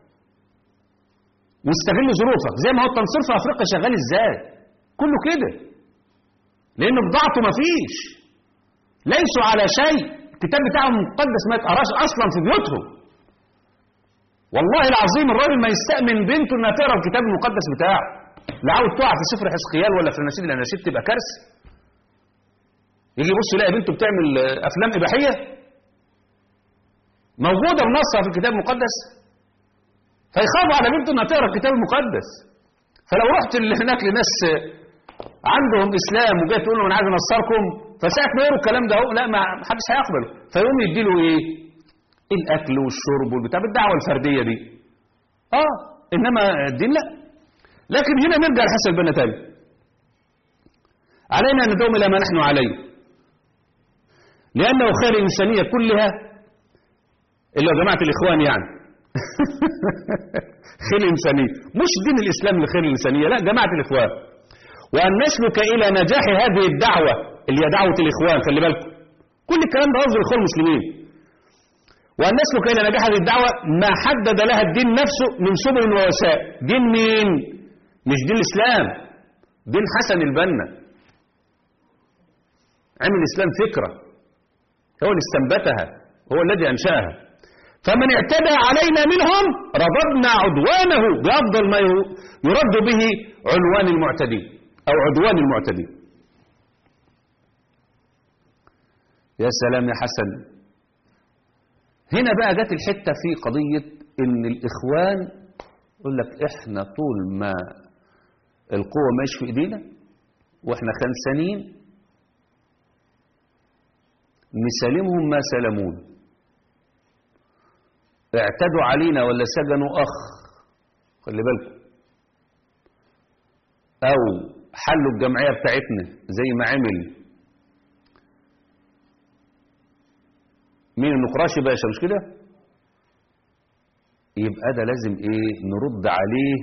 ويستغل ظروفك زي ما هو التنصير في افريقيا شغال ازاي كله كده لان بضاعته ما فيش ليسوا على شيء الكتاب بتاعهم مقدس ما يتقراش اصلا في بيوتهم والله العظيم الراجل ما يستأمن بنته انها تقرا الكتاب المقدس بتاعه لا عاوز تقع في سفر حزقيال ولا في النشيد الاناشيد تبقى كارثه يجي يبص يلاقي بنته بتعمل افلام اباحيه موجوده بنصها في الكتاب المقدس فيخاف على بنته انها تقرا الكتاب المقدس فلو رحت هناك لناس عندهم اسلام وجاي تقول لهم انا عايز انصركم فساعه ما يقروا الكلام ده اهو لا ما حدش هيقبله فيقوم يديله ايه الاكل والشرب والبتاع بالدعوه الفرديه دي اه انما الدين لا لكن هنا نرجع لحسن البنا تاني علينا ان ندوم الى ما نحن عليه لانه خير الانسانيه كلها الا جماعه الاخوان يعني خير الانسانيه مش دين الاسلام لخير الانسانيه لا جماعه الاخوان وان نسلك الى نجاح هذه الدعوه اللي هي دعوه الاخوان خلي بالكم كل الكلام ده قصد الاخوان المسلمين وأن نسلك إلى نجاح هذه الدعوة ما حدد لها الدين نفسه من سبل ووسائل دين مين؟ مش دين الإسلام دين حسن البنا عمل الإسلام فكرة هو اللي استنبتها هو الذي أنشأها فمن اعتدى علينا منهم رددنا عدوانه بأفضل ما يرد به عنوان المعتدين أو عدوان المعتدين يا سلام يا حسن هنا بقى جت الحتة في قضية ان الاخوان يقول لك احنا طول ما القوة ماشي في ايدينا واحنا خنسانين نسلمهم ما سلمون اعتدوا علينا ولا سجنوا اخ خلي بالكم او حلوا الجمعية بتاعتنا زي ما عمل مين النقراشي باشا مش كده يبقى ده لازم ايه نرد عليه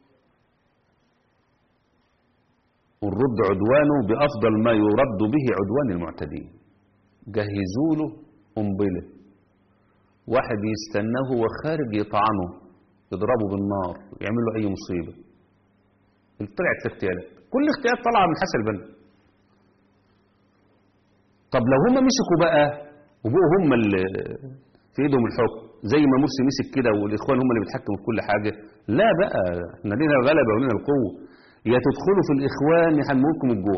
ونرد عدوانه بأفضل ما يرد به عدوان المعتدين جهزوا له قنبله واحد يستناه وهو خارج يطعنه يضربه بالنار يعمل له اي مصيبه طلعت في اغتيالات كل اغتيالات طالعه من حسن البنا طب لو هم مسكوا بقى وبقوا هم اللي في ايدهم الحكم زي ما مرسي مسك كده والاخوان هم اللي بيتحكموا في كل حاجه لا بقى احنا لينا الغلبه ولينا القوه يا تدخلوا في الاخوان يحملكم الجوع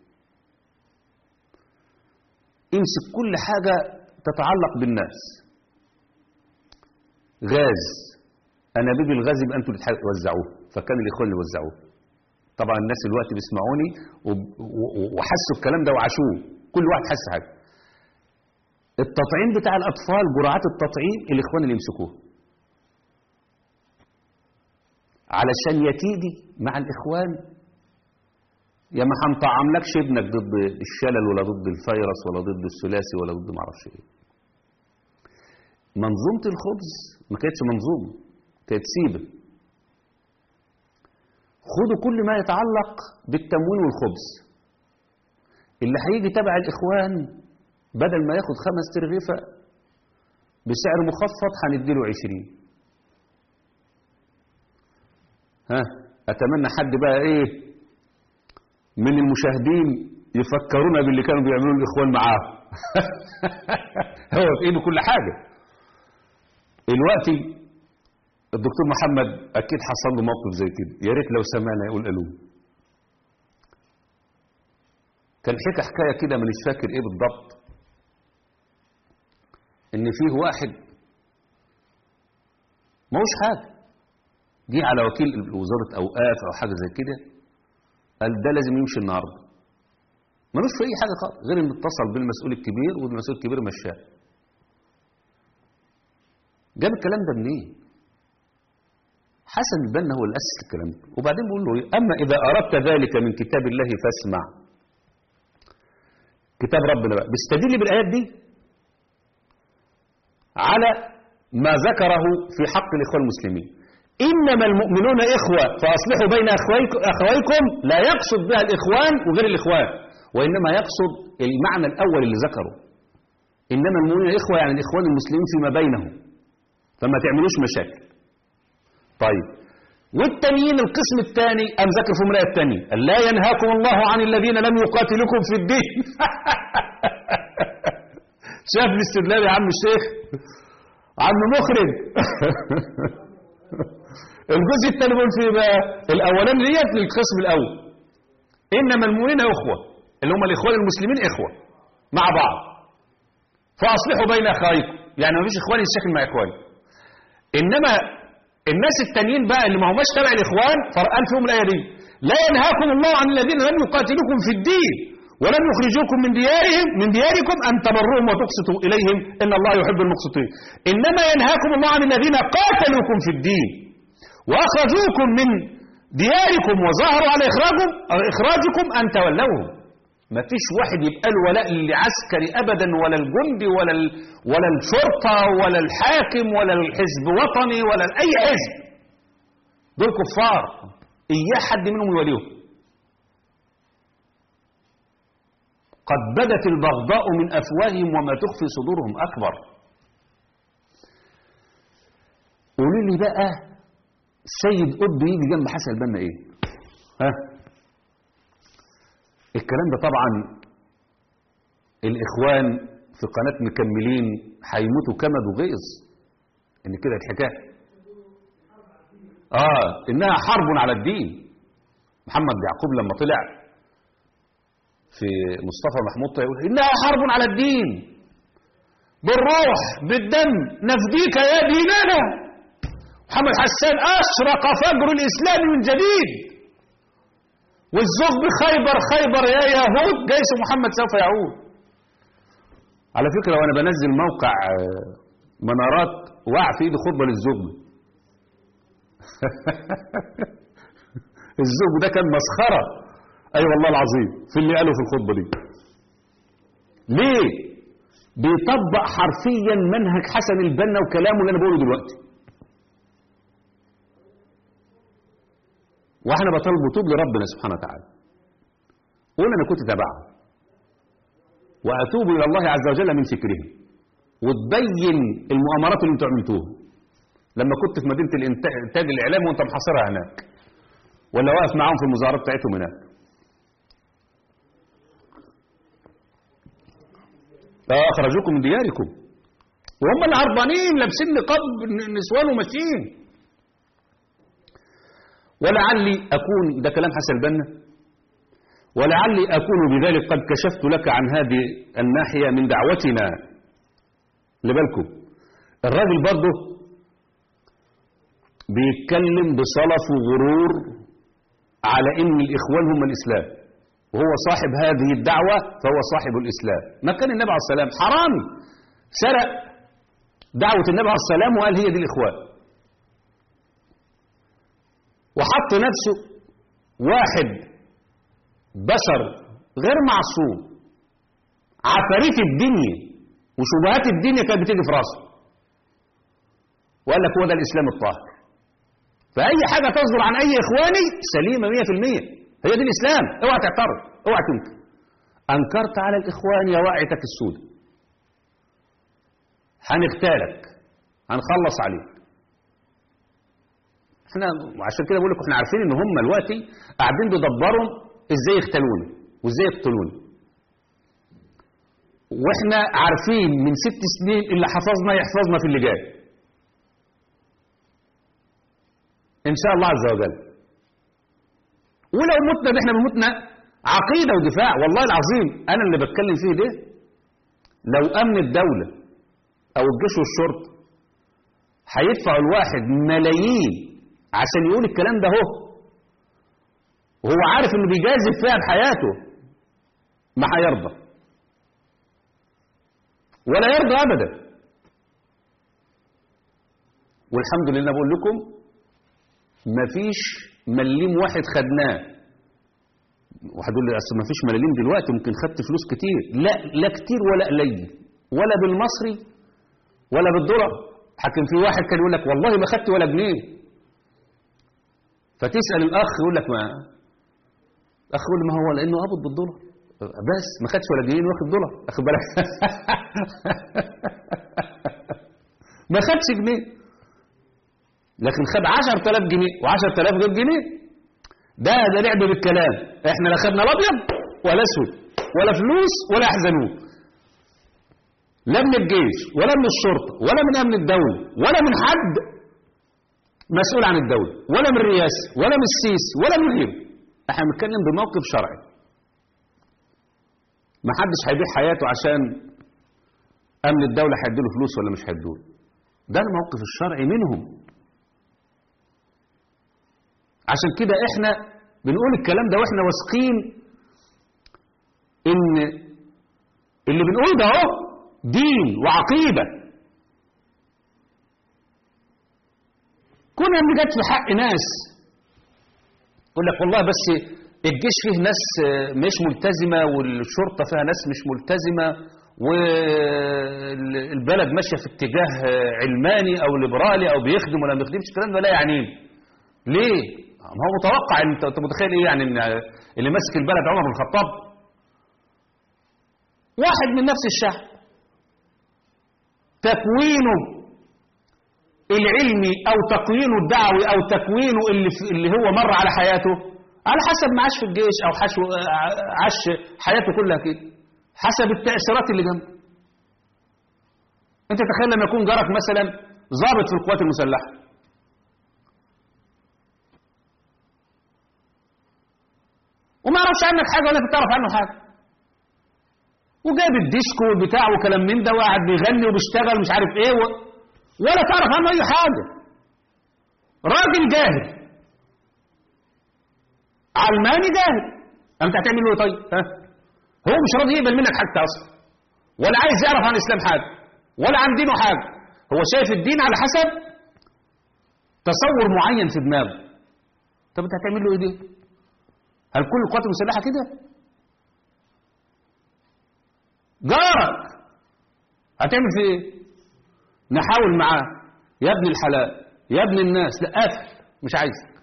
امسك كل حاجه تتعلق بالناس غاز انابيب الغاز يبقى انتوا اللي توزعوه فكان الاخوان اللي وزعوه طبعا الناس دلوقتي بيسمعوني وحسوا الكلام ده وعاشوه كل واحد حس حاجه التطعيم بتاع الأطفال جرعات التطعيم الإخوان اللي يمسكوها علشان يا تيجي مع الإخوان يا ما هنطعملكش ابنك ضد الشلل ولا ضد الفيروس ولا ضد الثلاثي ولا ضد معرفش ايه منظومة الخبز ما كانتش منظومة كانت سيبة خدوا كل ما يتعلق بالتموين والخبز اللي هيجي تبع الإخوان بدل ما ياخد خمس ترغيفة بسعر مخفض هنديله عشرين ها أتمنى حد بقى إيه من المشاهدين يفكرونا باللي كانوا بيعملوا الإخوان معاه هو في إيده كل حاجة دلوقتي الدكتور محمد أكيد حصل له موقف زي كده يا ريت لو سمعنا يقول ألو كان حكى حكاية كده مانيش فاكر إيه بالضبط ان فيه واحد ماهوش حاجه جه على وكيل وزاره اوقاف او حاجه زي كده قال ده لازم يمشي النهارده ملوش في اي حاجه خالص غير انه اتصل بالمسؤول الكبير والمسؤول الكبير مشاه جاب الكلام ده منين حسن البنا هو اللي اسس الكلام ده وبعدين بيقول له ايه اما اذا اردت ذلك من كتاب الله فاسمع كتاب ربنا بقى بيستدل بالايات دي على ما ذكره في حق الإخوان المسلمين إنما المؤمنون إخوة فأصلحوا بين أخويك- أخويكم لا يقصد بها الإخوان وغير الإخوان وإنما يقصد المعنى الأول اللي ذكره إنما المؤمنون إخوة يعني الإخوان المسلمين فيما بينهم فما تعملوش مشاكل طيب والتانيين القسم الثاني أم ذكر في المرأة الثانية لا ينهاكم الله عن الذين لم يقاتلوكم في الدين شاف الاستدلال يا عم الشيخ عم مخرج الجزء الثاني بيقول فيه بقى الاولاني ديت للقسم الاول انما المؤمنين اخوه اللي هم الاخوان المسلمين اخوه مع بعض فاصلحوا بين اخويكم يعني ما فيش اخوان يتشكل مع اخوان انما الناس التانيين بقى اللي ما هماش تبع الاخوان فرقان فيهم الايه دي لا ينهاكم الله عن الذين لم يقاتلوكم في الدين ولم يخرجوكم من ديارهم من دياركم ان تبروهم وتقسطوا اليهم ان الله يحب المقسطين انما ينهاكم الله عن الذين قاتلوكم في الدين واخرجوكم من دياركم وظهروا على اخراجكم اخراجكم ان تولوهم ما فيش واحد يبقى له ولاء لعسكري ابدا ولا الجندي ولا ال... ولا الشرطه ولا الحاكم ولا الحزب وطني ولا اي حزب دول كفار اياه حد منهم يوليهم قد بدت البغضاء من افواههم وما تخفي صدورهم اكبر قولوا لي بقى سيد قطب يجي جنب حسن البنا ايه ها الكلام ده طبعا الاخوان في قناه مكملين هيموتوا كمد وغيظ ان كده الحكايه اه انها حرب على الدين محمد يعقوب لما طلع في مصطفى محمود طيب يقول انها حرب على الدين بالروح بالدم نفديك يا ديننا محمد حسان اشرق فجر الاسلام من جديد والزغب خيبر خيبر يا يهود جيش محمد سوف يعود على فكرة وانا بنزل موقع آه، منارات وقع في ايدي خطبة للزغب الزغب ده كان مسخرة اي أيوة والله العظيم في اللي قاله في الخطبة دي ليه بيطبق حرفيا منهج حسن البنا وكلامه اللي انا بقوله دلوقتي واحنا بطلب توب لربنا سبحانه وتعالى قول انا كنت تبعه واتوب الى الله عز وجل من فكرهم وتبين المؤامرات اللي انتوا عملتوها لما كنت في مدينه الانتاج الاعلامي وانت محاصرها هناك ولا واقف معاهم في المظاهرات بتاعتهم هناك اخرجوكم من دياركم وهم اللي هربانين لابسين نقاب نسوان وماشيين ولعلي أكون ده كلام حسن البنا ولعلي أكون بذلك قد كشفت لك عن هذه الناحية من دعوتنا لبالكم الراجل برضه بيتكلم بصلف وغرور على ان الاخوان هم الاسلام وهو صاحب هذه الدعوة فهو صاحب الاسلام ما كان النبي عليه السلام حرامي سرق دعوة النبي عليه السلام وقال هي دي الاخوان وحط نفسه واحد بشر غير معصوم عفاريت الدنيا وشبهات الدنيا كانت بتيجي في راسه وقال لك هو ده الاسلام الطاهر فاي حاجه تصدر عن اي اخواني سليمه 100% هي دي الاسلام اوعى تعترض اوعى تنكر انكرت على الاخوان يا واعتك السود هنغتالك هنخلص عليك احنا عشان كده بقول لكم احنا عارفين ان هم دلوقتي قاعدين بيدبروا ازاي يختلونا وازاي يقتلونا واحنا عارفين من ست سنين اللي حفظنا يحفظنا في اللي جاي ان شاء الله عز وجل ولو متنا ده احنا بنموتنا عقيده ودفاع والله العظيم انا اللي بتكلم فيه ده لو امن الدوله او الجيش والشرطه هيدفعوا الواحد ملايين عشان يقول الكلام ده هو وهو عارف انه بيجازف فيها بحياته ما هيرضى ولا يرضى ابدا والحمد لله بقول لكم مفيش مليم واحد خدناه واحد يقول لي اصل مفيش ملاليم دلوقتي ممكن خدت فلوس كتير لا لا كتير ولا قليل ولا بالمصري ولا بالدولار حكم في واحد كان يقول لك والله ما خدت ولا جنيه فتسأل الأخ يقول لك ما الأخ يقول لي ما هو لأنه قبض بالدولار بس ما خدش ولا جنيه واخد دولار أخد بالك ما خدش جنيه لكن خد 10000 جنيه و10000 غير جنيه ده ده لعب بالكلام احنا لا خدنا الابيض ولا اسود ولا فلوس ولا يحزنون لا من الجيش ولا من الشرطه ولا من امن الدوله ولا من حد مسؤول عن الدوله ولا من الرئاسه ولا من السيسي ولا من غيره احنا بنتكلم بموقف شرعي ما حدش هيبيع حياته عشان امن الدوله هيديله فلوس ولا مش هيديله ده الموقف الشرعي منهم عشان كده احنا بنقول الكلام ده واحنا واثقين ان اللي بنقول ده اهو دين وعقيده كنا جت في حق ناس يقول لك والله بس الجيش فيه ناس مش ملتزمه والشرطه فيها ناس مش ملتزمه والبلد ماشيه في اتجاه علماني او ليبرالي او بيخدم ولا ما بيخدمش الكلام ده لا يعنيني ليه؟ ما هو متوقع انت انت متخيل ايه يعني ان اللي ماسك البلد عمر بن الخطاب واحد من نفس الشعب تكوينه العلمي او تكوينه الدعوي او تكوينه اللي في اللي هو مر على حياته على حسب ما عاش في الجيش او حاش عاش حياته كلها كده حسب التأثيرات اللي جنبه انت تخيل لما يكون جارك مثلا ضابط في القوات المسلحه وما يعرفش عنك حاجه ولا تعرف عنه حاجه وجايب الديسكو بتاعه وكلام من ده وقاعد بيغني وبيشتغل مش عارف ايه و... ولا تعرف عنه اي حاجه راجل جاهل علماني جاهل انت هتعمل له ايه طيب ها هو مش راضي يقبل منك حاجه اصلا ولا عايز يعرف عن الاسلام حاجه ولا عن دينه حاجه هو شايف الدين على حسب تصور معين في دماغه طب انت هتعمل له ايه دي هل كل القوات المسلحه كده جارك هتعمل فيه ايه نحاول معاه يا ابن الحلال يا ابن الناس لا قافل مش عايزك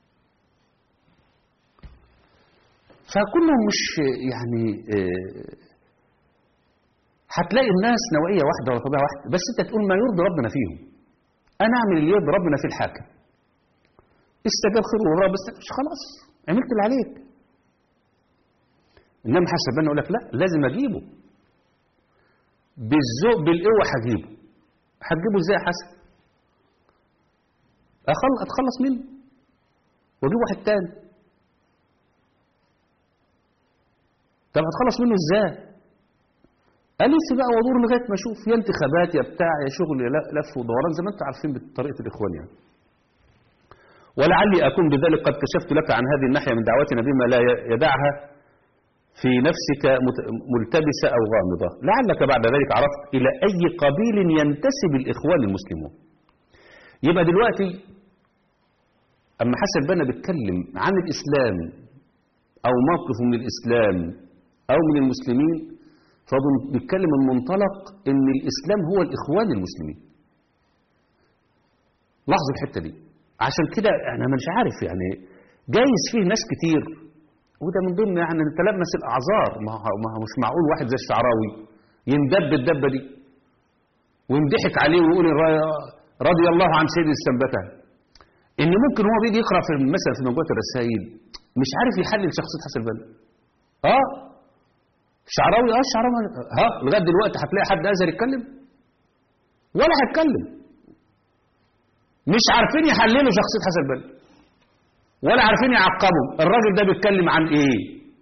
فكلهم مش يعني اه هتلاقي الناس نوعية واحدة ولا طبيعة واحدة بس انت تقول ما يرضي ربنا فيهم انا اعمل اللي يرضي ربنا في الحاكم استجاب خير والله بس مش خلاص عملت اللي عليك انما حسب انا اقول لك لا لازم اجيبه بالذوق بالقوه هجيبه هتجيبه ازاي يا حسن أخل... اتخلص منه واجيب واحد تاني طب هتخلص منه ازاي ألف بقى وادور لغايه ما اشوف يا انتخابات يا بتاع يا شغل يا لف ودوران زي ما انتم عارفين بطريقه الاخوان يعني ولعلي أكون بذلك قد كشفت لك عن هذه الناحية من دعوتنا بما لا يدعها في نفسك ملتبسة أو غامضة لعلك بعد ذلك عرفت إلى أي قبيل ينتسب الإخوان المسلمون يبقى دلوقتي أما حسن بنا بيتكلم عن الإسلام أو موقفه من الإسلام أو من المسلمين فبيتكلم من منطلق أن الإسلام هو الإخوان المسلمين لاحظوا الحتة دي عشان كده انا مش عارف يعني جايز فيه ناس كتير وده من ضمن يعني تلمس الاعذار ما هو مش معقول واحد زي الشعراوي يندب الدبه دي ويمدحك عليه ويقول رضي الله عن سيد السنبته ان ممكن هو بيجي يقرا في مثلا في مجموعه الرسائل مش عارف يحلل شخصيه حسن البنا اه شعراوي اه شعراوي ها لغايه دلوقتي هتلاقي حد ازهر يتكلم ولا هيتكلم مش عارفين يحللوا شخصية حسن البنا ولا عارفين يعقبوا الراجل ده بيتكلم عن ايه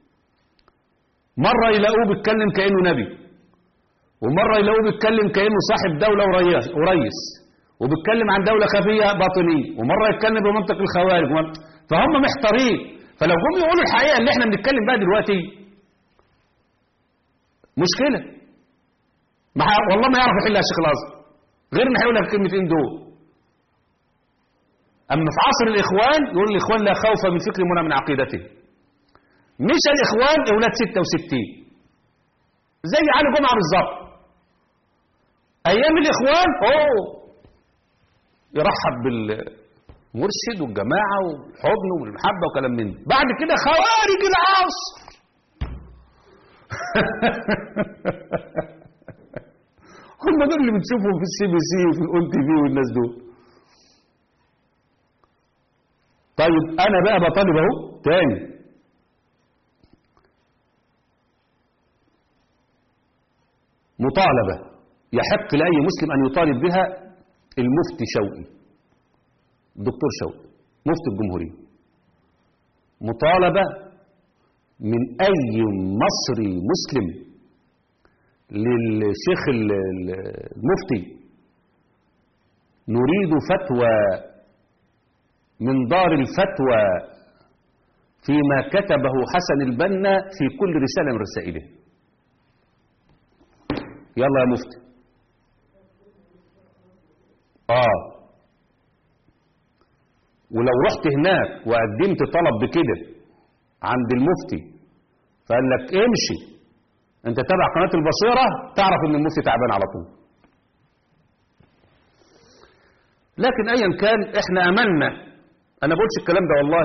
مرة يلاقوه بيتكلم كأنه نبي ومرة يلاقوه بيتكلم كأنه صاحب دولة وريس وبيتكلم عن دولة خفية باطنية ومرة يتكلم بمنطق الخوارج فهم محتارين فلو هم يقولوا الحقيقة اللي احنا بنتكلم بها دلوقتي مشكلة ما والله ما يعرف يحلها الشيخ الازهر غير ما هيقولها في كلمتين دول أما في عصر الإخوان يقول الإخوان لا خوف من فكر منى من عقيدته مش الإخوان أولاد 66 زي علي جمعة بالظبط أيام الإخوان أوه يرحب بال مرشد والجماعة والحضن والمحبة وكلام من ده. بعد كده خوارج العصر هم دول اللي بتشوفهم في السي بي سي وفي الاون تي في والناس دول طيب انا بقى بطالب اهو تاني مطالبة يحق لأي مسلم أن يطالب بها المفتي شوقي الدكتور شوقي مفتي الجمهورية مطالبة من أي مصري مسلم للشيخ ال- ال- المفتي نريد فتوى من دار الفتوى فيما كتبه حسن البنا في كل رسالة من رسائله يلا يا مفتي اه ولو رحت هناك وقدمت طلب بكده عند المفتي فقال لك امشي انت تابع قناة البصيرة تعرف ان المفتي تعبان على طول لكن ايا كان احنا املنا انا بقولش الكلام ده والله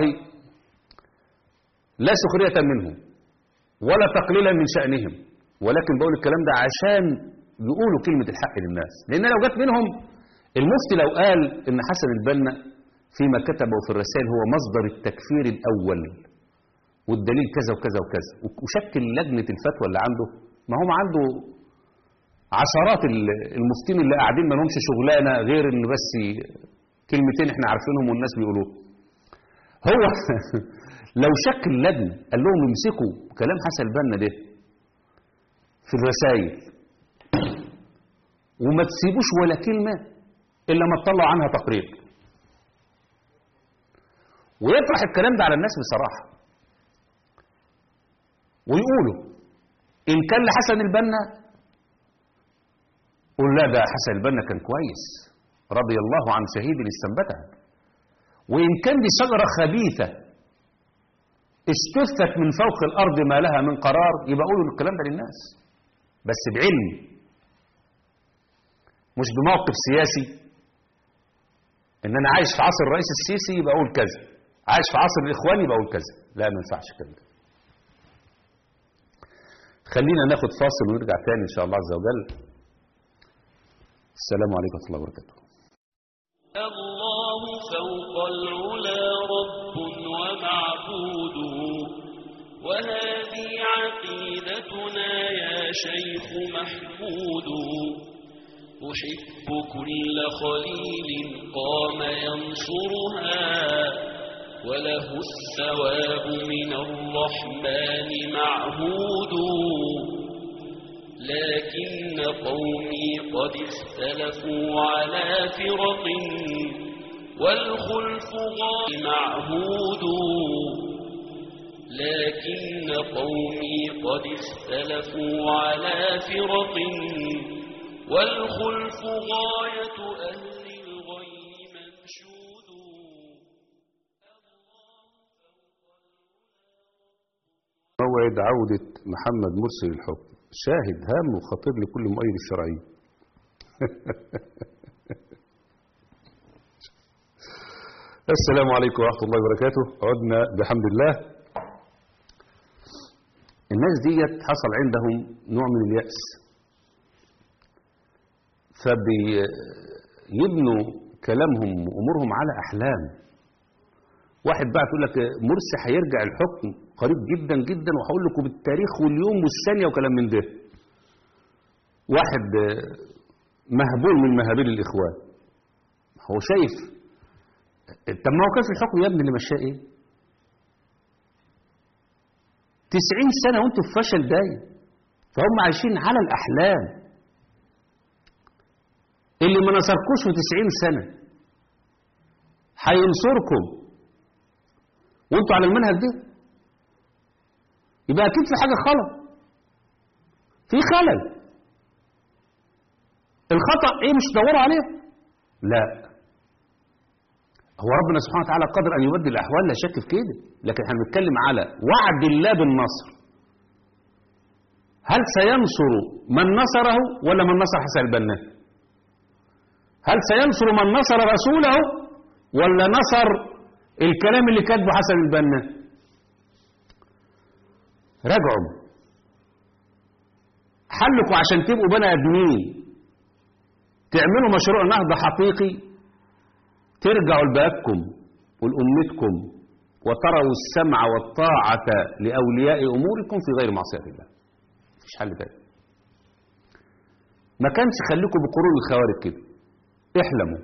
لا سخرية منهم ولا تقليلا من شأنهم ولكن بقول الكلام ده عشان يقولوا كلمة الحق للناس لأن لو جت منهم المفتي لو قال إن حسن البنا فيما كتبه في الرسائل هو مصدر التكفير الأول والدليل كذا وكذا وكذا وشكل لجنة الفتوى اللي عنده ما هم عنده عشرات ال- المفتين اللي قاعدين ما لهمش شغلانة غير إن بس كلمتين احنا عارفينهم والناس بيقولوه هو لو شكل لجنة قال لهم امسكوا كلام حسن البنا ده في الرسائل وما تسيبوش ولا كلمة إلا ما تطلعوا عنها تقرير ويطرح الكلام ده على الناس بصراحة ويقولوا إن كان لحسن البنا قول لا ده حسن البنا كان كويس رضي الله عن شهيد استنبتها وإن كان دي شجرة خبيثة استثت من فوق الأرض ما لها من قرار يبقى قولوا الكلام ده للناس بس بعلم مش بموقف سياسي ان انا عايش في عصر الرئيس السيسي يبقى اقول كذا عايش في عصر الاخوان يبقى اقول كذا لا ما ينفعش كده خلينا ناخد فاصل ونرجع تاني ان شاء الله عز وجل السلام عليكم ورحمه الله وبركاته الله فوق العلا رب ومعبود وهذه عقيدتنا يا شيخ محمود أحب كل خليل قام ينصرها وله الثواب من الرحمن معهود لكن قومي قد اختلفوا على فرق والخلف غير معهود لكن قومي قد اختلفوا على فرق والخلف غاية أهل الغي منشود موعد عودة محمد مرسي للحكم شاهد هام وخطير لكل مؤيد الشرعي السلام عليكم ورحمة الله وبركاته عدنا بحمد الله الناس ديت حصل عندهم نوع من اليأس فبيبنوا كلامهم وأمورهم على أحلام واحد بقى يقول لك مرسي هيرجع الحكم قريب جدا جدا وهقول لكم بالتاريخ واليوم والثانية وكلام من ده واحد مهبول من مهابيل الإخوان هو شايف طب ما هو كان في الحكم يا ابني اللي مشاه ايه تسعين سنة وانتوا في فشل دايم فهم عايشين على الأحلام اللي ما نصركوش في تسعين سنة هينصركم وانتوا على المنهج ده يبقى اكيد في حاجة خلل في خلل الخطأ ايه مش تدوروا عليه لا هو ربنا سبحانه وتعالى قادر ان يبدل الاحوال لا شك في كده لكن احنا بنتكلم على وعد الله بالنصر هل سينصر من نصره ولا من نصر حسن البنا هل سينصر من نصر رسوله ولا نصر الكلام اللي كاتبه حسن البنا راجعوا حلكم عشان تبقوا بني ادمين تعملوا مشروع نهضة حقيقي ترجعوا لبابكم ولأمتكم وتروا السمع والطاعة لأولياء أموركم في غير معصية الله مفيش حل تاني ما كانش خليكم بقرون الخوارج كده احلموا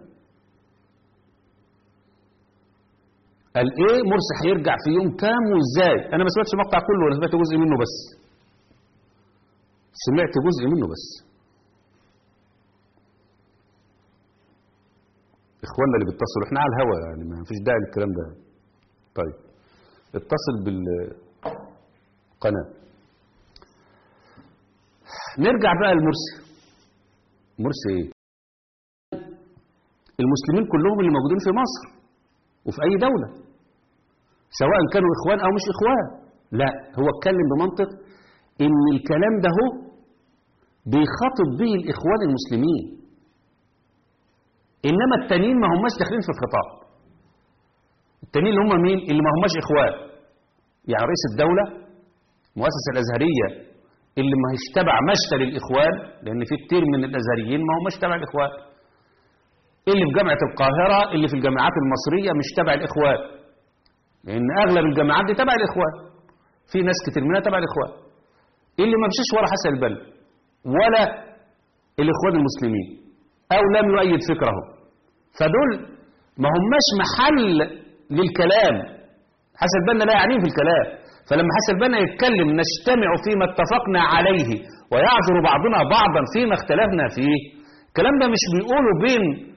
قال ايه مرسي هيرجع في يوم كام وازاي انا ما سمعتش المقطع كله انا سمعت جزء منه بس سمعت جزء منه بس اخواننا اللي بيتصلوا احنا على الهوا يعني ما فيش داعي للكلام ده طيب اتصل بالقناه نرجع بقى لمرسي مرسي ايه المسلمين كلهم اللي موجودين في مصر وفي اي دولة سواء كانوا اخوان او مش اخوان لا هو اتكلم بمنطق ان الكلام ده هو بيخاطب به الاخوان المسلمين انما التانيين ما هماش داخلين في الخطاب التانيين اللي هم مين اللي ما هماش اخوان يعني رئيس الدولة مؤسسة الازهرية اللي ما هيش تبع مشتى للاخوان لان في كتير من الازهريين ما هماش تبع الاخوان اللي في جامعة القاهرة اللي في الجامعات المصرية مش تبع الإخوان لأن أغلب الجامعات دي تبع الإخوان في ناس كتير منها تبع الإخوان اللي ما مشيش ورا حسن البنا ولا الإخوان المسلمين أو لم يؤيد فكره فدول ما هماش محل للكلام حسن البنا لا يعنيه في الكلام فلما حسن البنا يتكلم نجتمع فيما اتفقنا عليه ويعذر بعضنا بعضا فيما اختلفنا فيه الكلام ده مش بيقوله بين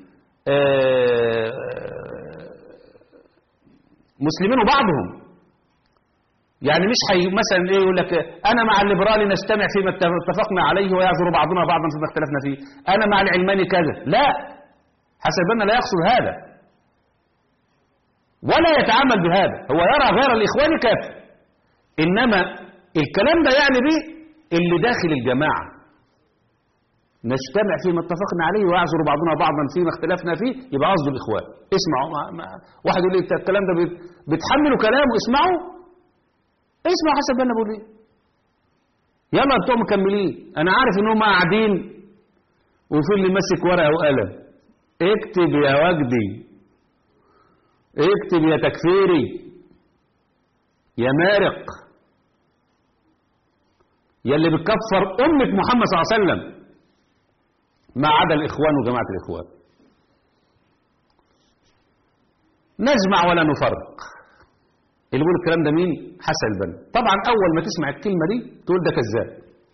مسلمين وبعضهم يعني مش حي مثلا ايه يقول لك انا مع الليبرالي نجتمع فيما اتفقنا عليه ويعذر بعضنا بعضا فيما اختلفنا فيه انا مع العلماني كذا لا حسن البنا لا يقصد هذا ولا يتعامل بهذا هو يرى غير الاخوان كافر انما الكلام ده يعني به اللي داخل الجماعه نجتمع فيما اتفقنا عليه ويعذر بعضنا بعضا فيما اختلفنا فيه يبقى قصده الاخوان اسمعوا ما ما واحد يقول لي انت الكلام ده بتحملوا كلامه اسمعوا اسمعوا حسب انا بقول ايه يلا انتوا مكملين انا عارف ان هم قاعدين وفي اللي ماسك ورقه وقلم اكتب يا وجدي اكتب يا تكفيري يا مارق يا اللي بتكفر امه محمد صلى الله عليه وسلم ما عدا الإخوان وجماعة الإخوان نجمع ولا نفرق اللي بيقول الكلام ده مين حسن البنا طبعا أول ما تسمع الكلمة دي تقول ده كذاب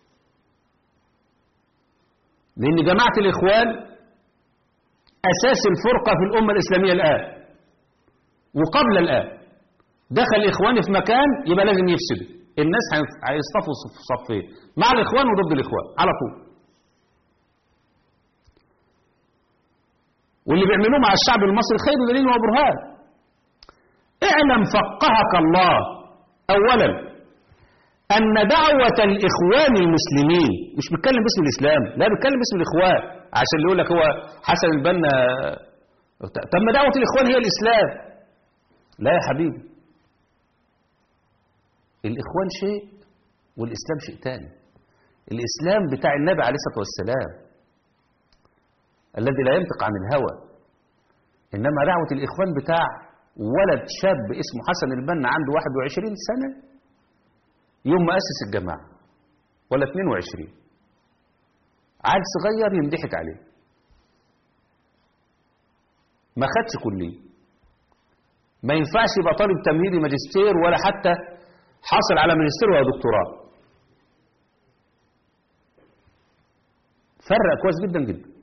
لأن جماعة الإخوان أساس الفرقة في الأمة الإسلامية الآن وقبل الآن دخل الإخوان في مكان يبقى لازم يفسدوا الناس هيصطفوا صفين مع الإخوان وضد الإخوان على طول واللي بيعملوه مع الشعب المصري خير دليل وبرهان اعلم فقهك الله اولا ان دعوة الاخوان المسلمين مش بيتكلم باسم الاسلام لا بيتكلم باسم الاخوان عشان اللي يقول لك هو حسن البنا طب ما دعوة الاخوان هي الاسلام لا يا حبيبي الاخوان شيء والاسلام شيء تاني الاسلام بتاع النبي عليه الصلاة والسلام الذي لا ينطق عن الهوى إنما دعوة الإخوان بتاع ولد شاب اسمه حسن البنا عنده 21 سنة يوم ما أسس الجماعة ولا 22 عاد صغير ينضحك عليه ما خدش كلية ما ينفعش يبقى طالب تمهيدي ماجستير ولا حتى حاصل على ماجستير ولا دكتوراه فرق كويس جدا جدا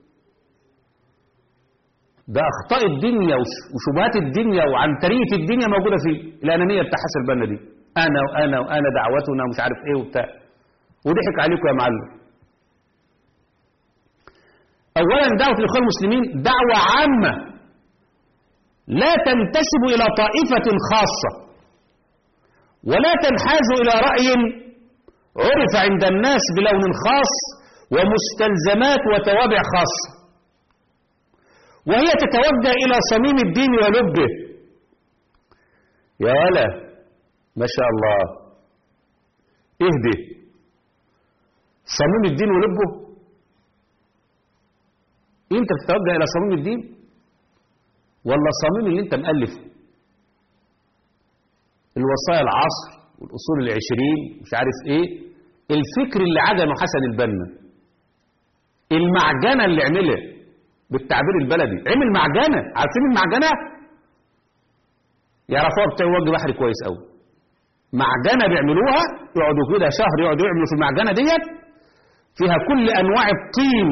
ده اخطاء الدنيا وشبهات الدنيا وعنتريه الدنيا موجوده فيه الانانيه بتاع حسن البنا دي انا وانا وانا دعوتنا ومش عارف ايه وبتاع وضحك عليكم يا معلم اولا دعوه الاخوان المسلمين دعوه عامه لا تنتسب الى طائفه خاصه ولا تنحاز الى راي عرف عند الناس بلون خاص ومستلزمات وتوابع خاصه وهي تتوجه إلى صميم الدين ولبه يا ولا ما شاء الله اهدي صميم الدين ولبه انت بتتوجه الى صميم الدين ولا صميم اللي انت مؤلفه الوصايا العصر والاصول العشرين مش عارف ايه الفكر اللي عجنه حسن البنا المعجنه اللي عملها بالتعبير البلدي عمل معجنه عارفين المعجنه يعرفوها بتاع وجه بحري كويس قوي معجنه بيعملوها يقعدوا كده شهر يقعدوا يعملوا في المعجنه ديت فيها كل انواع الطين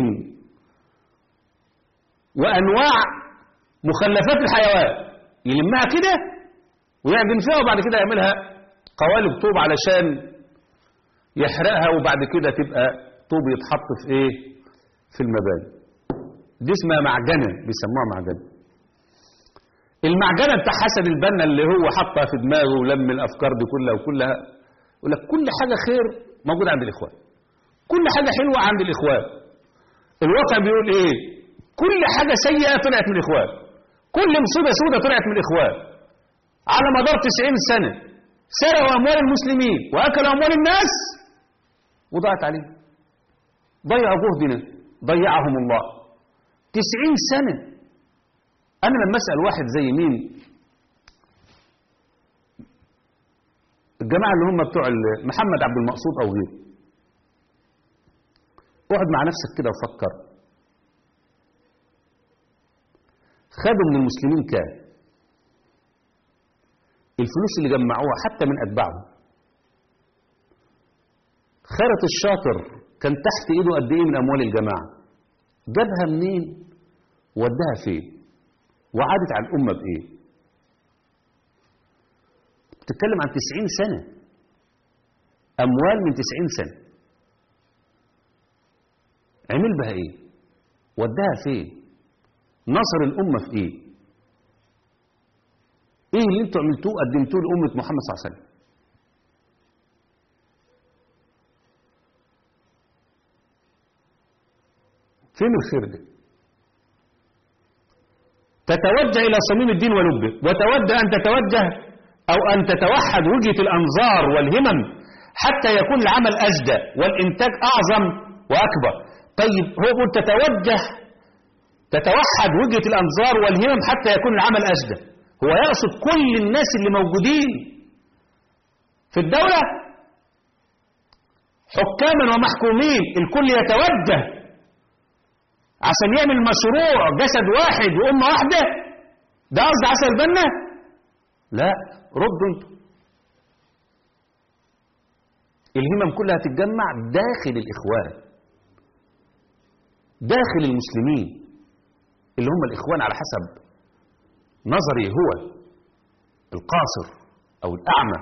وانواع مخلفات الحيوان يلمها كده ويعجن فيها وبعد كده يعملها قوالب طوب علشان يحرقها وبعد كده تبقى طوب يتحط في ايه في المباني دي اسمها معجنه بيسموها معجنه المعجنه بتاع حسن البنا اللي هو حطها في دماغه ولم الافكار دي كلها وكلها يقول لك كل حاجه خير موجوده عند الاخوان كل حاجه حلوه عند الاخوان الواقع بيقول ايه كل حاجه سيئه طلعت من الاخوان كل مصيبه سودة طلعت من الاخوان على مدار 90 سنه سرقوا اموال المسلمين واكلوا اموال الناس وضاعت عليهم ضيعوا جهدنا ضيعهم الله 90 سنه أنا لما أسأل واحد زي مين الجماعة اللي هم بتوع محمد عبد المقصود أو غيره اقعد مع نفسك كده وفكر خدوا من المسلمين كام الفلوس اللي جمعوها حتى من أتباعهم خالد الشاطر كان تحت إيده قد إيه من أموال الجماعة جابها منين وداها فين وعادت على الأمة بإيه بتتكلم عن تسعين سنة أموال من تسعين سنة عمل بها إيه وداها فين نصر الأمة في إيه إيه اللي انتوا عملتوه قدمتوه لأمة محمد صلى الله عليه وسلم فين الخير ده تتوجه إلى صميم الدين ولبه وتود أن تتوجه أو أن تتوحد وجهة الأنظار والهمم حتى يكون العمل أجدى والإنتاج أعظم وأكبر طيب هو يقول تتوجه تتوحد وجهة الأنظار والهمم حتى يكون العمل أجدى هو يقصد كل الناس اللي موجودين في الدولة حكاما ومحكومين الكل يتوجه عشان يعمل مشروع جسد واحد وأمة واحدة ده قصد عسل البنا لا ردوا انتوا الهمم كلها تتجمع داخل الإخوان داخل المسلمين اللي هم الإخوان على حسب نظري هو القاصر أو الأعمى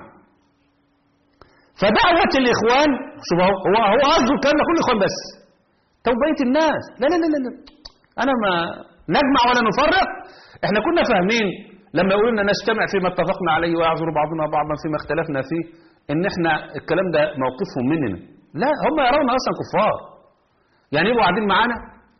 فدعوة الإخوان شوف هو هو هو قصده الكلام ده كل الإخوان بس توبية الناس لا لا لا لا أنا ما نجمع ولا نفرق احنا كنا فاهمين لما يقولوا لنا نجتمع فيما اتفقنا عليه ويعذر بعضنا بعضا فيما اختلفنا فيه ان احنا الكلام ده موقفهم مننا لا هم يرون اصلا كفار يعني يبقوا قاعدين معانا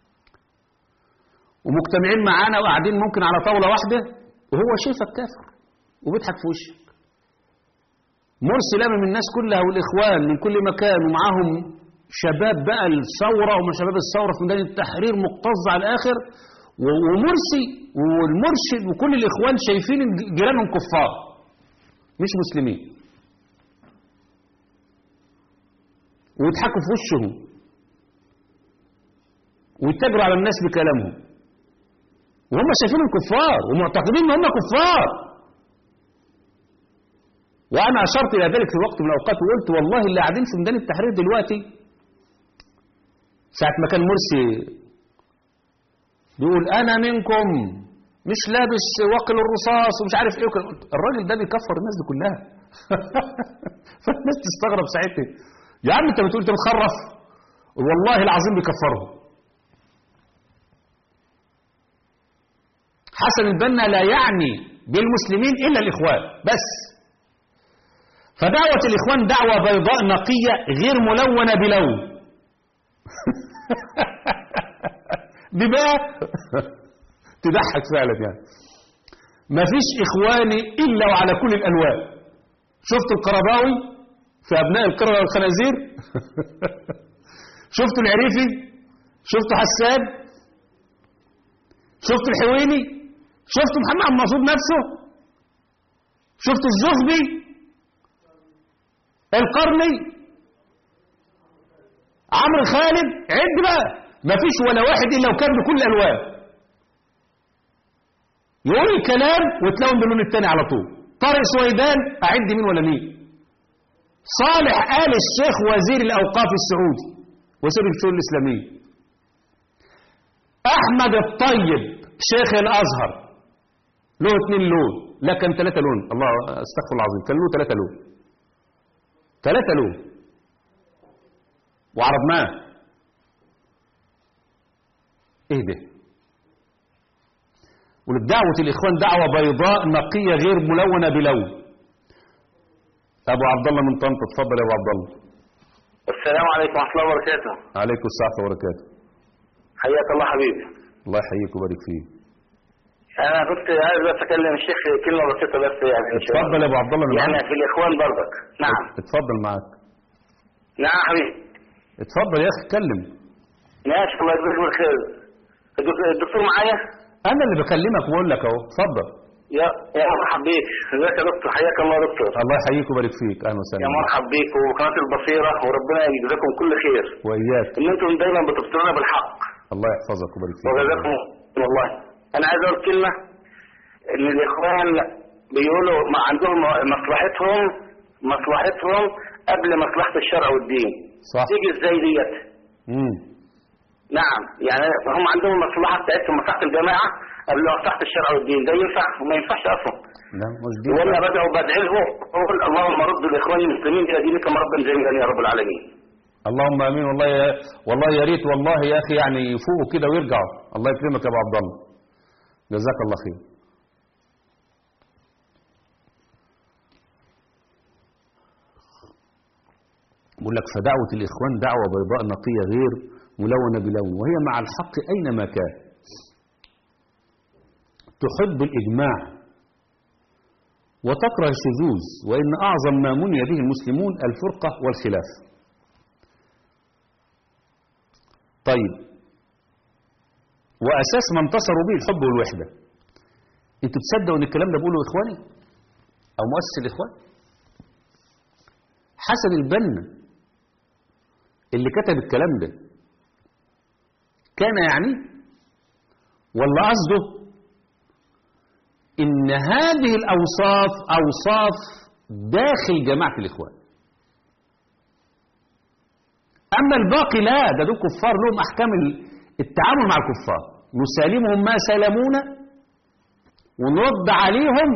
ومجتمعين معانا وقاعدين ممكن على طاولة واحدة وهو شايفك كافر وبيضحك في وشك مرسي لامم الناس كلها والإخوان من كل مكان ومعاهم شباب بقى الثورة وما شباب الثورة في ميدان التحرير مقتز على الآخر ومرسي والمرشد وكل الإخوان شايفين جيرانهم كفار مش مسلمين ويضحكوا في وشهم ويتجروا على الناس بكلامهم وهم شايفينهم كفار ومعتقدين ان هم كفار وانا اشرت الى ذلك في وقت من الاوقات وقلت والله اللي قاعدين في ميدان التحرير دلوقتي ساعه ما كان مرسي بيقول انا منكم مش لابس وقل الرصاص ومش عارف ايه وكده. الراجل ده بيكفر الناس دي كلها فالناس تستغرب ساعتها يا عم انت بتقول انت بتخرف والله العظيم بيكفرهم حسن البنا لا يعني بالمسلمين إلا الإخوان بس فدعوة الإخوان دعوة بيضاء نقية غير ملونة بلون دي بقى تضحك فعلا يعني ما فيش إخواني إلا وعلى كل الألوان شفت القرضاوي في أبناء القردة والخنازير شفت العريفي شفت حسان شفت الحويني شفت محمد منصور نفسه شفت الزغبي القرني عمرو خالد عد بقى ما فيش ولا واحد الا وكان بكل الالوان يقول الكلام وتلاقوا باللون التاني على طول طارق سويدان اعد مين ولا مين صالح آل الشيخ وزير الاوقاف السعودي وزير الشؤون الاسلاميه احمد الطيب شيخ الازهر له اتنين لون لا كان ثلاثة لون الله استغفر الله العظيم كان له ثلاثة لون ثلاثة لون وعرضناه ايه ده ولدعوة الإخوان دعوة بيضاء نقية غير ملونة بلون أبو عبد الله من طنطا اتفضل يا أبو عبد الله السلام عليكم ورحمة الله وبركاته عليكم السلام وبركاته حياك الله حبيبي الله يحييك ويبارك فيك أنا كنت عايز بس أكلم الشيخ كلمة بسيطة بس يعني إن شاء الله. اتفضل يا أبو عبد الله أنا يعني معاك في الإخوان برضك نعم اتفضل معاك نعم حبيبي اتفضل يا أخي اتكلم ماشي الله يجزيك بالخير الدك- الدكتور معايا أنا اللي بكلمك وأقول لك أهو اتفضل يا يا مرحب بيك ازيك يا دكتور حياك الله يا دكتور الله يحييك ويبارك فيك أهلا يا وسهلا مرحب بيك وقناة البصيرة وربنا يجزاكم كل خير وإياك إن أنتم دايما بتبصرونا بالحق الله يحفظك ويبارك فيك وجزاكم والله أنا عايز أقول كلمة إن الإخوان بيقولوا ما عندهم مصلحتهم مصلحتهم قبل مصلحة الشرع والدين صح تيجي إزاي ديت؟ امم نعم يعني هم عندهم المصلحة بتاعتهم مصلحة الجماعة قبل مصلحة الشرع والدين ده ينفع وما ينفعش أصلا لا مش دي وأنا بدعو بدعي له أقول اللهم رد الإخوان المسلمين إلى دينك مردا جميلا يا رب العالمين اللهم امين والله يا والله يا ريت والله يا اخي يعني يفوقوا كده ويرجعوا الله يكرمك يا ابو عبد الله جزاك الله خير بقول لك فدعوة الإخوان دعوة بيضاء نقية غير ملونة بلون وهي مع الحق أينما كان تحب الإجماع وتكره الشذوذ وإن أعظم ما مني به المسلمون الفرقة والخلاف طيب وأساس ما انتصروا به الحب والوحدة انتوا تصدقوا ان الكلام ده بيقوله إخواني أو مؤسس الإخوان حسن البنا اللي كتب الكلام ده كان يعني ولا قصده ان هذه الاوصاف اوصاف داخل جماعه الاخوان اما الباقي لا ده دول كفار لهم احكام التعامل مع الكفار نسالمهم ما سلمونا ونرد عليهم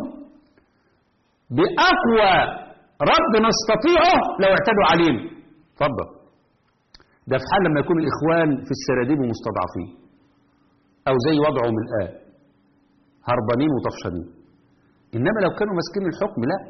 باقوى رد نستطيعه لو اعتدوا علينا اتفضل ده في حال لما يكون الإخوان في السراديب مستضعفين أو زي وضعهم الآن هربانين وطفشانين إنما لو كانوا ماسكين الحكم لا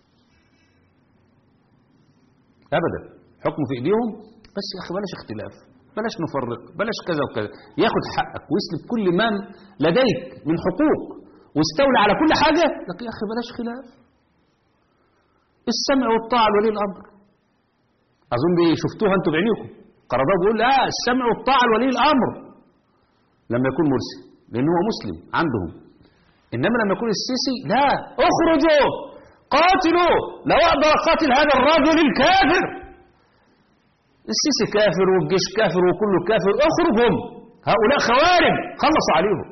أبدا حكم في إيديهم بس يا أخي بلاش اختلاف بلاش نفرق بلاش كذا وكذا ياخد حقك ويسلب كل ما لديك من حقوق واستولى على كل حاجة لكن يا أخي بلاش خلاف السمع والطاعة لولي الأمر أظن دي شفتوها أنتوا بعينيكم قرضاء بيقول لا السمع والطاعة لولي الأمر لما يكون مرسي لأنه هو مسلم عندهم إنما لما يكون السيسي لا اخرجوا قاتلوا لو أقدر أقاتل هذا الرجل الكافر السيسي كافر والجيش كافر وكله كافر اخرجهم هؤلاء خوارج خلصوا عليهم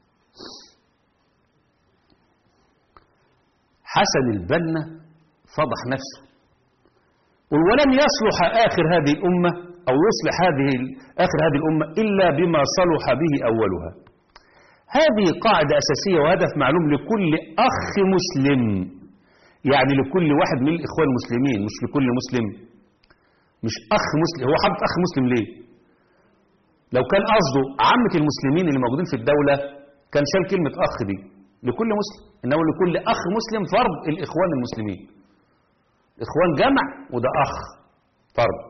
حسن البنا فضح نفسه ولن يصلح آخر هذه الأمة أو يصلح هذه آخر هذه الأمة إلا بما صلح به أولها هذه قاعدة أساسية وهدف معلوم لكل أخ مسلم يعني لكل واحد من الإخوان المسلمين مش لكل مسلم مش أخ مسلم هو حاطط أخ مسلم ليه لو كان قصده عامة المسلمين اللي موجودين في الدولة كان شال كلمة أخ دي لكل مسلم إنه لكل أخ مسلم فرض الإخوان المسلمين إخوان جمع وده أخ فرض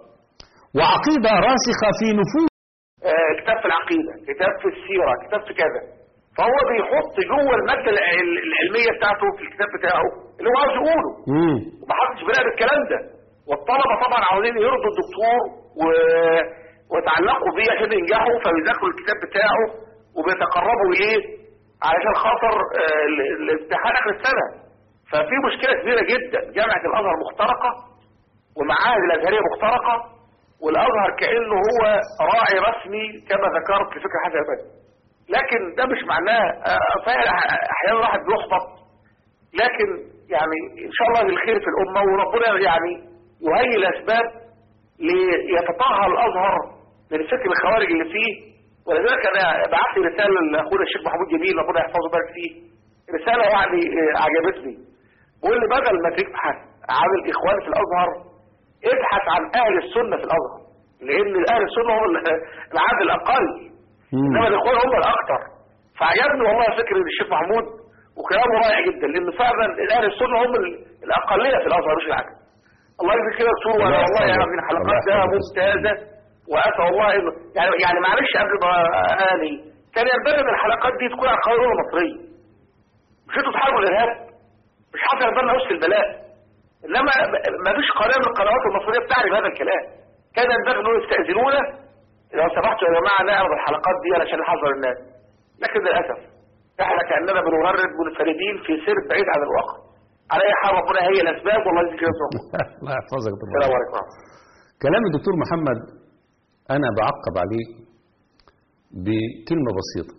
وعقيدة راسخة في نفوس آه كتاب في العقيدة كتاب في السيرة كتاب في كذا فهو بيحط جوه الماده الع- العلميه بتاعته في الكتاب بتاعه اللي هو عاوز يقوله مم. ومحدش بيراقب الكلام ده والطلبه طبعا عاوزين يرضوا الدكتور و... ويتعلقوا بيه عشان ينجحوا فبيذاكروا الكتاب بتاعه وبيتقربوا اليه علشان خاطر آه، ال- الامتحان اخر السنه ففي مشكله كبيره جدا جامعه الازهر مخترقه والمعاهد الازهريه مخترقه والازهر كانه هو راعي رسمي كما ذكرت لفكر حسن البنا لكن ده مش معناه آه، فعلا احيانا الواحد بيحبط لكن يعني ان شاء الله للخير في الامه وربنا يعني يهيئ الاسباب ليتطهر الازهر من فكر الخوارج اللي فيه ولذلك انا بعت لي رساله لاخونا الشيخ محمود جميل ربنا يحفظه ويبارك فيه رساله يعني آه، عجبتني بيقول لي بدل ما تبحث عن الاخوان في الازهر ابحث عن اهل السنه في الازهر لان اهل السنه هم ال- العدد الاقل مم. انما الاخوان هم الاكثر فعجبني والله فكر الشيخ محمود وكلامه رائع جدا لان فعلا اهل السنه هم ال- الاقليه في الازهر مش العكس الله يجزيك خير يا دكتور وانا الله والله يحفظك. يعني من الحلقات الله ده يحفظك. ممتازه واسال الله انه يعني يعني معلش قبل ما اني كان ينبغي ان الحلقات دي تكون على القناه المصريه مش انتوا تحاربوا الارهاب مش حاصل ينبغي وسط البلاء انما ما فيش قناه من القنوات المصريه بتعرف هذا الكلام كان ينبغي انهم يستاذنونا لو سمحتوا يا جماعه نعرض الحلقات دي علشان نحذر الناس لكن للاسف احنا كاننا بنغرد منفردين في سير بعيد عن الواقع على اي حال ربنا هي الاسباب والله يجزيك خير الله يحفظك يا دكتور السلام محمد. عليكم كلام الدكتور محمد أنا بعقب عليه بكلمة بسيطة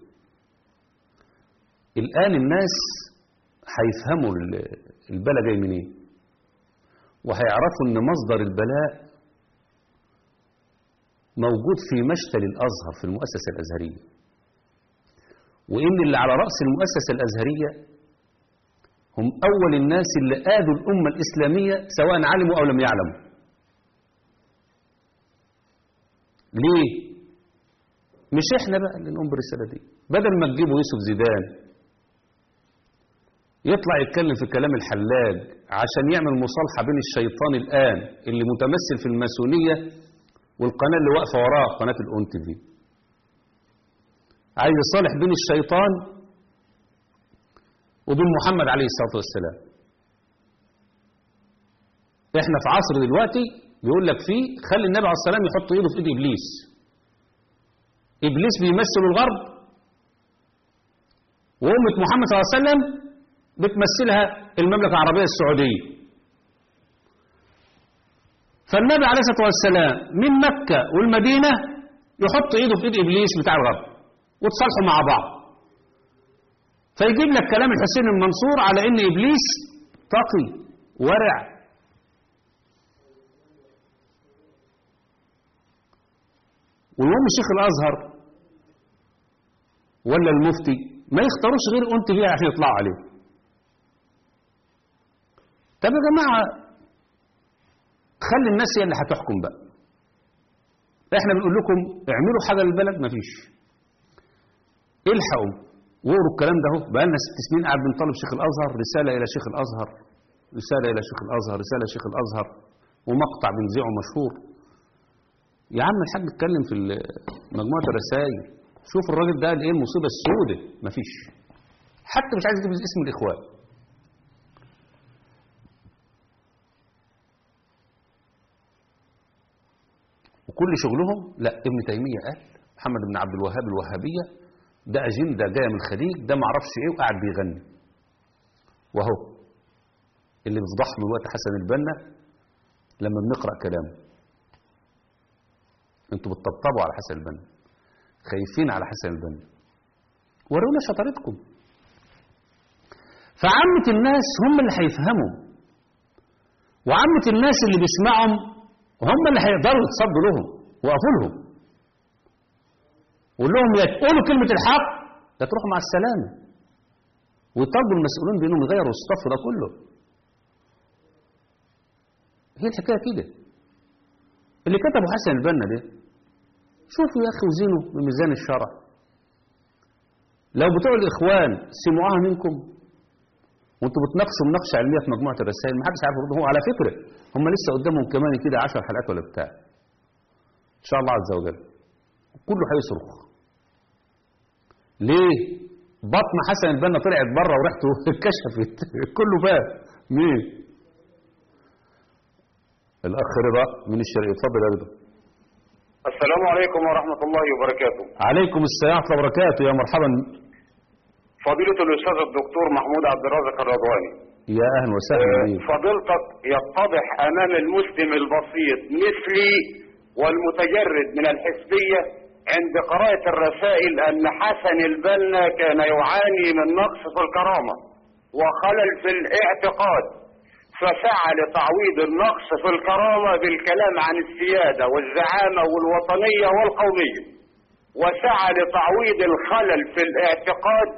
الآن الناس هيفهموا ال- البلاء جاي منين وهيعرفوا ان مصدر البلاء موجود في مشتل الأزهر في المؤسسة الأزهرية وإن اللي على رأس المؤسسة الأزهرية هم أول الناس اللي آذوا الأمة الإسلامية سواء علموا أو لم يعلموا ليه مش احنا بقى اللي نقوم بالرسالة دي بدل ما تجيبوا يوسف زيدان يطلع يتكلم في كلام الحلاج عشان يعمل مصالحة بين الشيطان الآن اللي متمثل في الماسونية والقناة اللي واقفة وراه قناة الأونت دي عايز يصالح بين الشيطان وبين محمد عليه الصلاة والسلام احنا في عصر دلوقتي بيقول لك فيه خلي النبي عليه الصلاة والسلام يحط ايده في ايد ابليس ابليس بيمثل الغرب وامة محمد صلى الله عليه وسلم بتمثلها المملكة العربية السعودية فالنبي عليه الصلاة والسلام من مكة والمدينة يحط ايده في ايد ابليس بتاع الغرب وتصالحوا مع بعض فيجيب لك كلام الحسين المنصور على ان ابليس تقي ورع ويقوم شيخ الازهر ولا المفتي ما يختاروش غير انت فيها عشان يطلعوا عليه طب يا جماعه خلي الناس هي اللي هتحكم بقى احنا بنقول لكم اعملوا حاجه للبلد مفيش الحقوا واقروا الكلام ده اهو بقى لنا ست سنين قاعد بنطالب شيخ الازهر رساله الى شيخ الازهر رساله الى شيخ الازهر رساله لشيخ الازهر ومقطع بنذيعه مشهور يا عم الحاج اتكلم في مجموعه الرسائل شوف الراجل ده قال ايه المصيبه السوداء مفيش حتى مش عايز يجيب اسم الاخوان وكل شغلهم لا ابن تيميه قال محمد بن عبد الوهاب الوهابيه ده اجنده جايه من الخليج ده ما اعرفش ايه وقاعد بيغني وهو اللي بيفضح من وقت حسن البنا لما بنقرا كلامه انتوا بتطبطبوا على حسن البنا خايفين على حسن البنا ورونا شطارتكم فعامة الناس هم اللي هيفهموا وعامة الناس اللي بيسمعهم هم اللي هيقدروا يتصدوا لهم وقفوا لهم وقول لهم يا تقولوا كلمة الحق يا تروحوا مع السلامة ويطالبوا المسؤولين بانهم يغيروا الصف ده كله هي الحكاية كده اللي كتبه حسن البنا ده شوفوا يا اخي وزنوا بميزان الشرع لو بتوع الاخوان سمعوها منكم وانتوا بتناقشوا مناقشه علميه في مجموعه الرسائل ما حدش عارف يرد هو على فكره هم لسه قدامهم كمان كده 10 حلقات ولا بتاع ان شاء الله عز وجل كله هيصرخ ليه بطن حسن البنا طلعت بره وريحته كشفت كله باب مين الاخ رضا من الشرقيه اتفضل يا رضا السلام عليكم ورحمة الله وبركاته عليكم السلام ورحمه الله وبركاته يا مرحبا فضيلة الأستاذ الدكتور محمود عبد الرازق الرضواني يا اهلا وسهلا بيك فضيلتك يتضح أمام المسلم البسيط مثلي والمتجرد من الحزبية عند قراءة الرسائل أن حسن البنا كان يعاني من نقص في الكرامة وخلل في الاعتقاد فسعى لتعويض النقص في الكرامة بالكلام عن السيادة والزعامة والوطنية والقومية وسعى لتعويض الخلل في الاعتقاد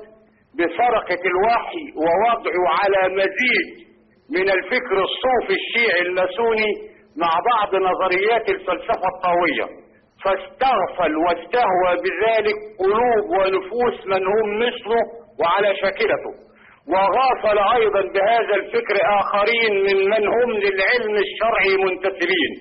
بسرقة الوحي ووضعه على مزيج من الفكر الصوفي الشيعي الماسوني مع بعض نظريات الفلسفة الطاوية فاستغفل واستهوى بذلك قلوب ونفوس من هم مثله وعلى شاكلته وغافل ايضا بهذا الفكر اخرين ممن هم للعلم الشرعي منتسبين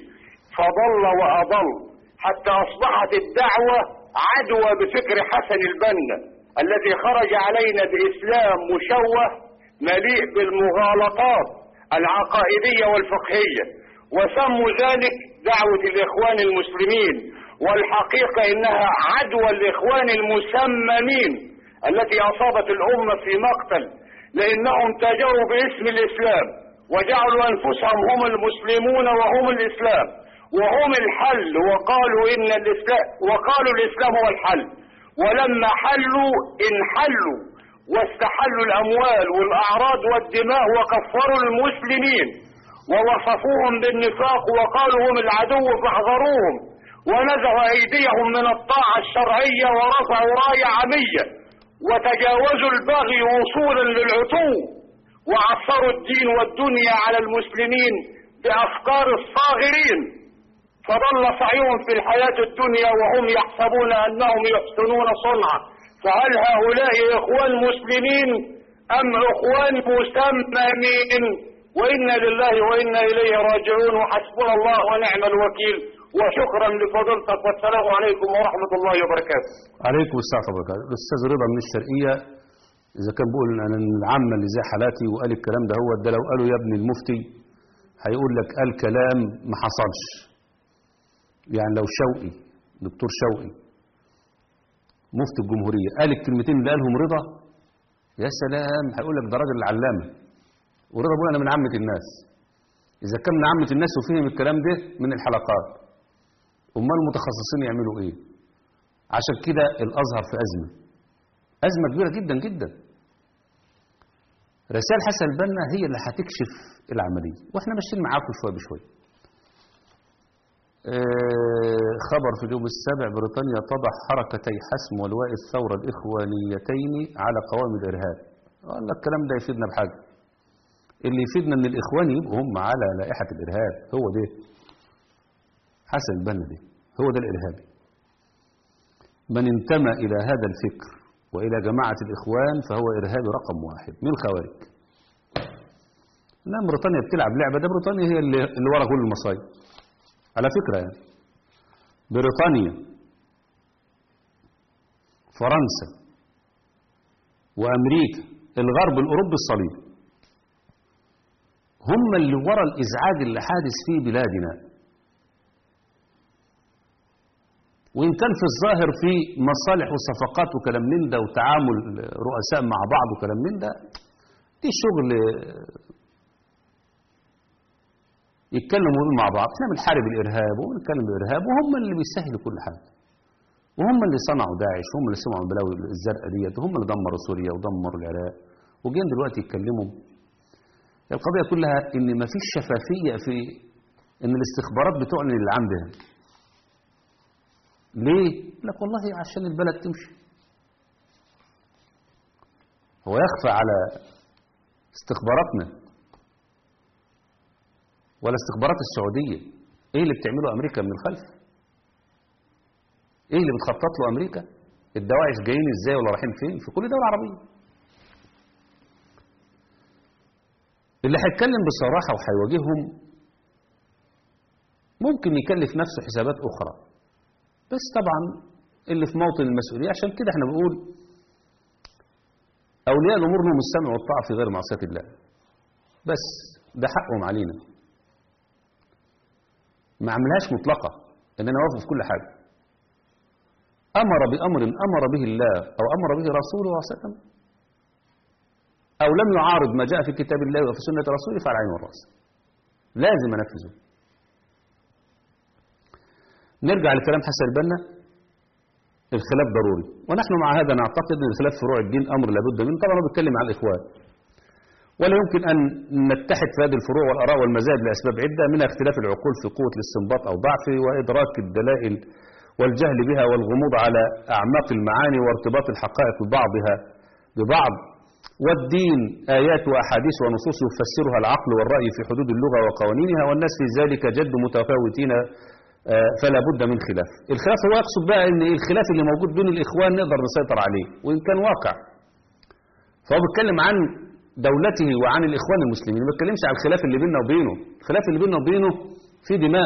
فضل واضل حتى اصبحت الدعوة عدوى بفكر حسن البنا الذي خرج علينا باسلام مشوه مليء بالمغالطات العقائدية والفقهية وسموا ذلك دعوة الاخوان المسلمين والحقيقة انها عدوى الاخوان المسممين التي اصابت الامة في مقتل لانهم تاجروا باسم الاسلام وجعلوا انفسهم هم المسلمون وهم الاسلام وهم الحل وقالوا ان الاسلام وقالوا الاسلام هو الحل ولما حلوا انحلوا واستحلوا الاموال والاعراض والدماء وكفروا المسلمين ووصفوهم بالنفاق وقالوا هم العدو فاحذروهم ونزعوا ايديهم من الطاعة الشرعية ورفعوا راية عمية وتجاوزوا البغي وصولا للعتو وعصروا الدين والدنيا على المسلمين بافكار الصاغرين فضل سعيهم في الحياة الدنيا وهم يحسبون انهم يحسنون صنعا فهل هؤلاء اخوان مسلمين ام اخوان مسممين وانا لله وانا اليه راجعون وحسبنا الله ونعم الوكيل وشكرا لفضيلتك والسلام عليكم ورحمة الله وبركاته عليكم السلام ورحمه الله وبركاته الاستاذ رضا من الشرقيه اذا كان بيقول انا العامه اللي زي حالاتي وقال الكلام ده هو ده لو قالوا يا ابن المفتي هيقول لك قال كلام ما حصلش يعني لو شوقي دكتور شوقي مفتي الجمهوريه قال الكلمتين اللي قالهم رضا يا سلام هيقول لك ده راجل علامه ورضا بيقول انا من عامه الناس اذا كان من عامه الناس وفهم الكلام ده من الحلقات امال المتخصصين يعملوا ايه عشان كده الازهر في ازمه ازمه كبيره جدا جدا رسائل حسن البنا هي اللي هتكشف العمليه واحنا ماشيين معاكم شويه بشويه آه، خبر في اليوم السابع بريطانيا تضع حركتي حسم ولواء الثوره الاخوانيتين على قوائم الارهاب والله الكلام ده يفيدنا بحاجه اللي يفيدنا ان الاخوان يبقوا هم على لائحه الارهاب هو ده حسن البنا ده هو ده الارهابي من انتمى الى هذا الفكر والى جماعه الاخوان فهو ارهابي رقم واحد من الخوارج لا بريطانيا بتلعب لعبه ده بريطانيا هي اللي, اللي ورا كل المصايب على فكره يعني بريطانيا فرنسا وامريكا الغرب الاوروبي الصليبي هم اللي ورا الإزعاج اللي حادث في بلادنا وإن كان في الظاهر في مصالح وصفقات وكلام من ده وتعامل رؤساء مع بعض وكلام من ده دي شغل يتكلموا ويقولوا مع بعض احنا بنحارب الإرهاب وبنتكلم الإرهاب وهم اللي بيسهلوا كل حاجة وهم اللي صنعوا داعش وهم اللي صنعوا البلاوي الزرقاء ديت وهم اللي دمروا سوريا ودمروا العراق وجايين دلوقتي يتكلموا القضية كلها ان مفيش شفافية في ان الاستخبارات بتعلن اللي عندها ليه؟ لك والله عشان البلد تمشي هو يخفى على استخباراتنا ولا استخبارات السعودية ايه اللي بتعمله امريكا من الخلف ايه اللي بتخطط له امريكا الدواعش جايين ازاي ولا رايحين فين في كل دولة عربية اللي هيتكلم بصراحة وهيواجههم ممكن يكلف نفسه حسابات أخرى بس طبعا اللي في موطن المسؤولية عشان كده احنا بنقول أولياء الأمور لهم السمع والطاعة في غير معصية الله بس ده حقهم علينا ما عملهاش مطلقة إن أنا أوافق في كل حاجة أمر بأمر أمر به الله أو أمر به رسوله صلى الله عليه وسلم أو لم يعارض ما جاء في كتاب الله وفي سنة رسوله فعلى العين والرأس لازم أنفذه نرجع لكلام حسن البنا الخلاف ضروري ونحن مع هذا نعتقد أن الخلاف في فروع الدين أمر لابد منه طبعا هو بيتكلم عن الإخوان ولا يمكن أن نتحد في هذه الفروع والآراء والمزاج لأسباب عدة منها اختلاف العقول في قوة الاستنباط أو ضعفه وإدراك الدلائل والجهل بها والغموض على أعماق المعاني وارتباط الحقائق ببعضها ببعض والدين آيات وأحاديث ونصوص يفسرها العقل والرأي في حدود اللغة وقوانينها والناس في ذلك جد متفاوتين آه، فلا بد من خلاف الخلاف هو يقصد بقى ان الخلاف اللي موجود بين الإخوان نقدر نسيطر عليه وإن كان واقع فهو بيتكلم عن دولته وعن الإخوان المسلمين ما بيتكلمش عن الخلاف اللي بيننا وبينه الخلاف اللي بيننا وبينه في دماء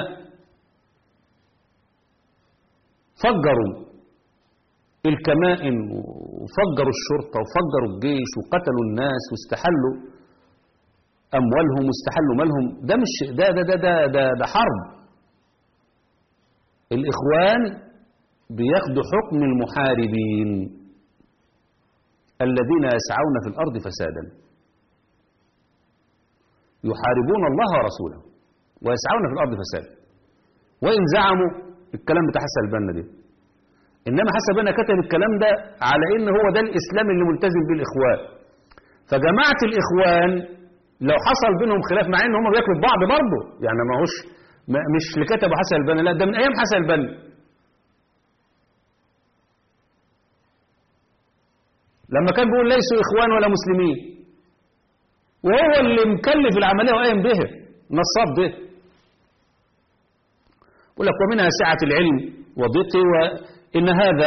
فجروا الكمائن وفجروا الشرطة وفجروا الجيش وقتلوا الناس واستحلوا أموالهم واستحلوا مالهم ده مش ده ده ده ده, ده, ده حرب الإخوان بياخدوا حكم المحاربين الذين يسعون في الأرض فسادا يحاربون الله ورسوله ويسعون في الأرض فسادا وإن زعموا الكلام بتاع حسن البنا دي إنما حسن البنا كتب الكلام ده على إن هو ده الإسلام اللي ملتزم به الإخوان فجماعة الإخوان لو حصل بينهم خلاف مع إن هم بياكلوا بعض برضه يعني ما هوش ما- مش اللي كتبه حسن البنا لا ده من أيام حسن البنا لما كان بيقول ليسوا إخوان ولا مسلمين وهو اللي مكلف العملية وقايم بها نصاب به يقول لك ومنها سعة العلم وضيقه وإن هذا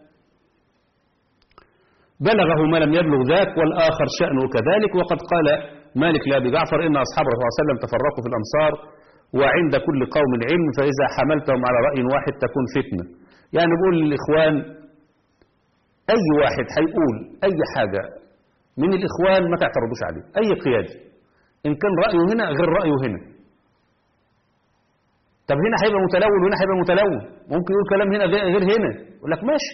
بلغه ما لم يبلغ ذاك والآخر شأنه كذلك وقد قال مالك لأبي جعفر إن أصحاب الرسول صلى الله عليه وسلم تفرقوا في الأمصار وعند كل قوم علم فإذا حملتهم على رأي واحد تكون فتنة يعني بقول للإخوان أي واحد هيقول أي حاجة من الإخوان ما تعترضوش عليه أي قيادي إن كان رأيه هنا غير رأيه هنا طب هنا هيبقى متلون وهنا هيبقى متلون ممكن يقول كلام هنا غير غير هنا يقول لك ماشي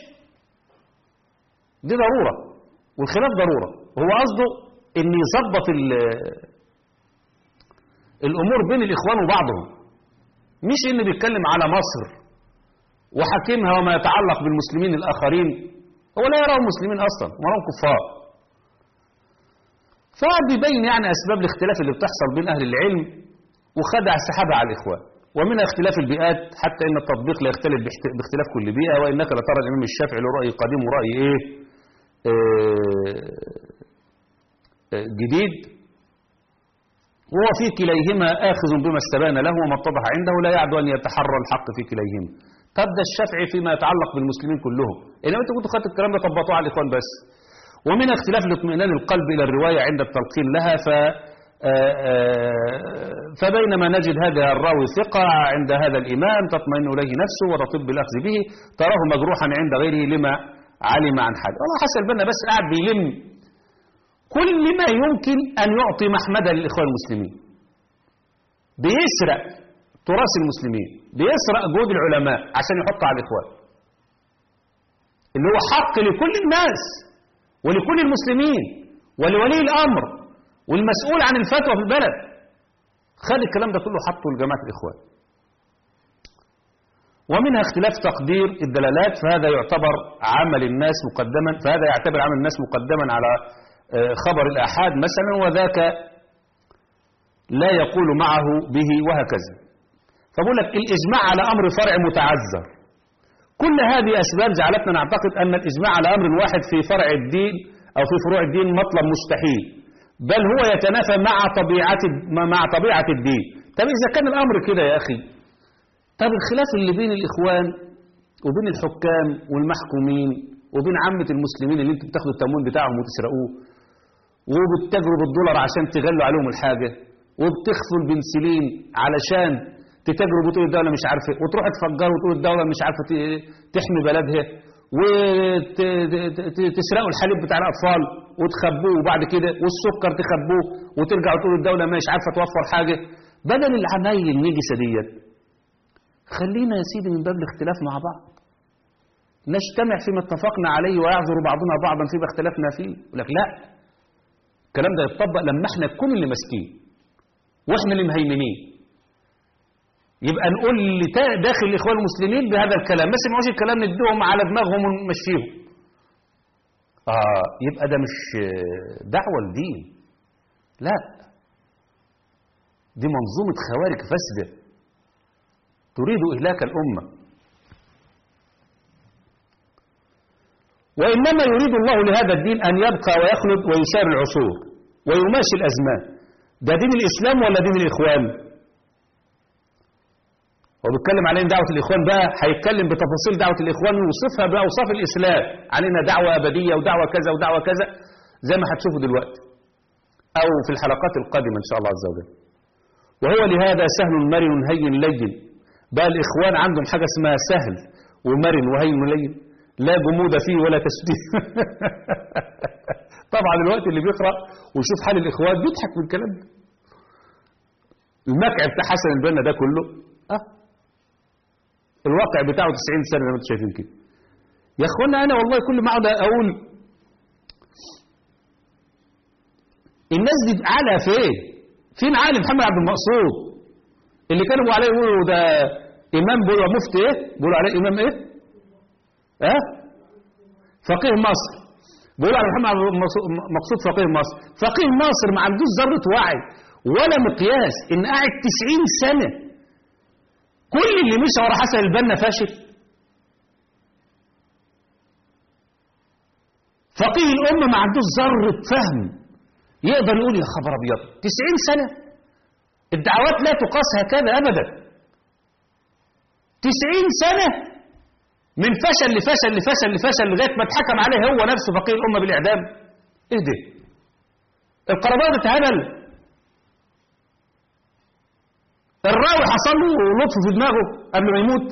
دي ضرورة والخلاف ضرورة هو قصده ان يظبط ال- الامور بين الاخوان وبعضهم مش ان بيتكلم على مصر وحاكمها وما يتعلق بالمسلمين الاخرين هو لا يراهم مسلمين اصلا هم يراهم كفار فقعد بيبين يعني اسباب الاختلاف اللي بتحصل بين اهل العلم وخدع السحابه على الاخوان ومنها اختلاف البيئات حتى ان التطبيق لا يختلف باحت- باختلاف كل بيئه وانك لترى الامام الشافعي له راي قديم وراي ايه آه، آه، جديد وهو في كليهما آخذ بما استبان له وما اتضح عنده لا يعد أن يتحرى الحق في كليهما طب ده الشافعي فيما يتعلق بالمسلمين كلهم إنما أنت كنت خدت الكلام ده طبقوه على الإخوان بس ومن اختلاف الاطمئنان القلب إلى الرواية عند التلقين لها ف آه، آه، فبينما نجد هذا الراوي ثقة عند هذا الإمام تطمئن إليه نفسه وتطب بالأخذ به تراه مجروحا عند غيره لما علم عن حاله والله حسن البنا بس قاعد بيلم كل ما يمكن أن يعطي محمدا للإخوان المسلمين بيسرق تراث المسلمين بيسرق جهود العلماء عشان يحط على الإخوان اللي هو حق لكل الناس ولكل المسلمين ولولي الأمر والمسؤول عن الفتوى في البلد خد الكلام ده كله حطه لجماعة الإخوان ومنها اختلاف تقدير الدلالات فهذا يعتبر عمل الناس مقدما فهذا يعتبر عمل الناس مقدما على آه، خبر الآحاد مثلا وذاك لا يقول معه به وهكذا فبقول لك الإجماع على أمر فرع متعذر كل هذه أسباب جعلتنا نعتقد أن الإجماع على أمر واحد في فرع الدين أو في فروع الدين مطلب مستحيل بل هو يتنافى مع طبيعة مع طبيعة الدين طب إذا كان الأمر كده يا أخي طب الخلاف اللي بين الإخوان وبين الحكام والمحكومين وبين عامة المسلمين اللي انتوا بتاخدوا التموين بتاعهم وتسرقوه وبتتاجروا بالدولار عشان تغلوا عليهم الحاجة وبتخفوا البنسلين علشان تتاجروا بتقول الدولة مش عارفة وتروح تفجروا وتقول الدولة مش عارفة ت- تحمي بلدها وتسرقوا الحليب بتاع الأطفال وتخبوه وبعد كده والسكر تخبوه وترجعوا تقولوا الدولة مش عارفة توفر حاجة بدل العمايل النجسة ديت خلينا يا سيدي من باب الاختلاف مع بعض نجتمع فيما اتفقنا عليه ويعذر بعضنا بعضا فيما اختلفنا فيه يقول لك لا الكلام ده يتطبق لما احنا نكون اللي ماسكين واحنا اللي مهيمنين يبقى نقول لتا- داخل الاخوان المسلمين بهذا الكلام ما سمعوش الكلام نديهم على دماغهم ونمشيهم اه يبقى ده مش آه، دعوه لدين لا دي منظومه خوارج فاسده تريد اهلاك الامه وإنما يريد الله لهذا الدين أن يبقى ويخلد ويسار العصور ويماشي الأزمان ده دين الإسلام ولا دين الإخوان هو بيتكلم علينا دعوة الإخوان بقى هيتكلم بتفاصيل دعوة الإخوان ويوصفها بأوصاف الإسلام علينا دعوة أبدية ودعوة كذا ودعوة كذا زي ما هتشوفوا دلوقتي أو في الحلقات القادمة إن شاء الله عز وجل وهو لهذا سهل مرن هين لين بقى الإخوان عندهم حاجة اسمها سهل ومرن وهين لين لا جمود فيه ولا تشديد طبعا الوقت اللي بيقرأ ويشوف حال الإخوان بيضحك من الكلام ده المكع بتاع حسن البنا ده كله اه الواقع بتاعه 90 سنة زي ما انتم شايفين كده يا اخوانا انا والله كل ما اقعد اقول الناس دي على فين فين عالم محمد عبد المقصود اللي كانوا بيقولوا عليه يقولوا ده امام بيقولوا مفتي ايه بيقولوا عليه امام ايه ها أه؟ فقيه مصر بيقولوا على محمد عبد المقصود- مقصود فقيه مصر فقيه مصر ما عندوش ذره وعي ولا مقياس ان قاعد 90 سنه كل اللي مشى ورا حسن البنا فاشل فقيه الأمة ما عندوش ذرة فهم يقدر يقول يا خبر أبيض 90 سنة الدعوات لا تقاس هكذا أبدا 90 سنة من فشل لفشل لفشل لفشل لغاية ما اتحكم عليه هو نفسه فقيه الأمة بالإعدام إيه ده القرارات اتهبل الراوي حصل له لطف في دماغه قبل ما يموت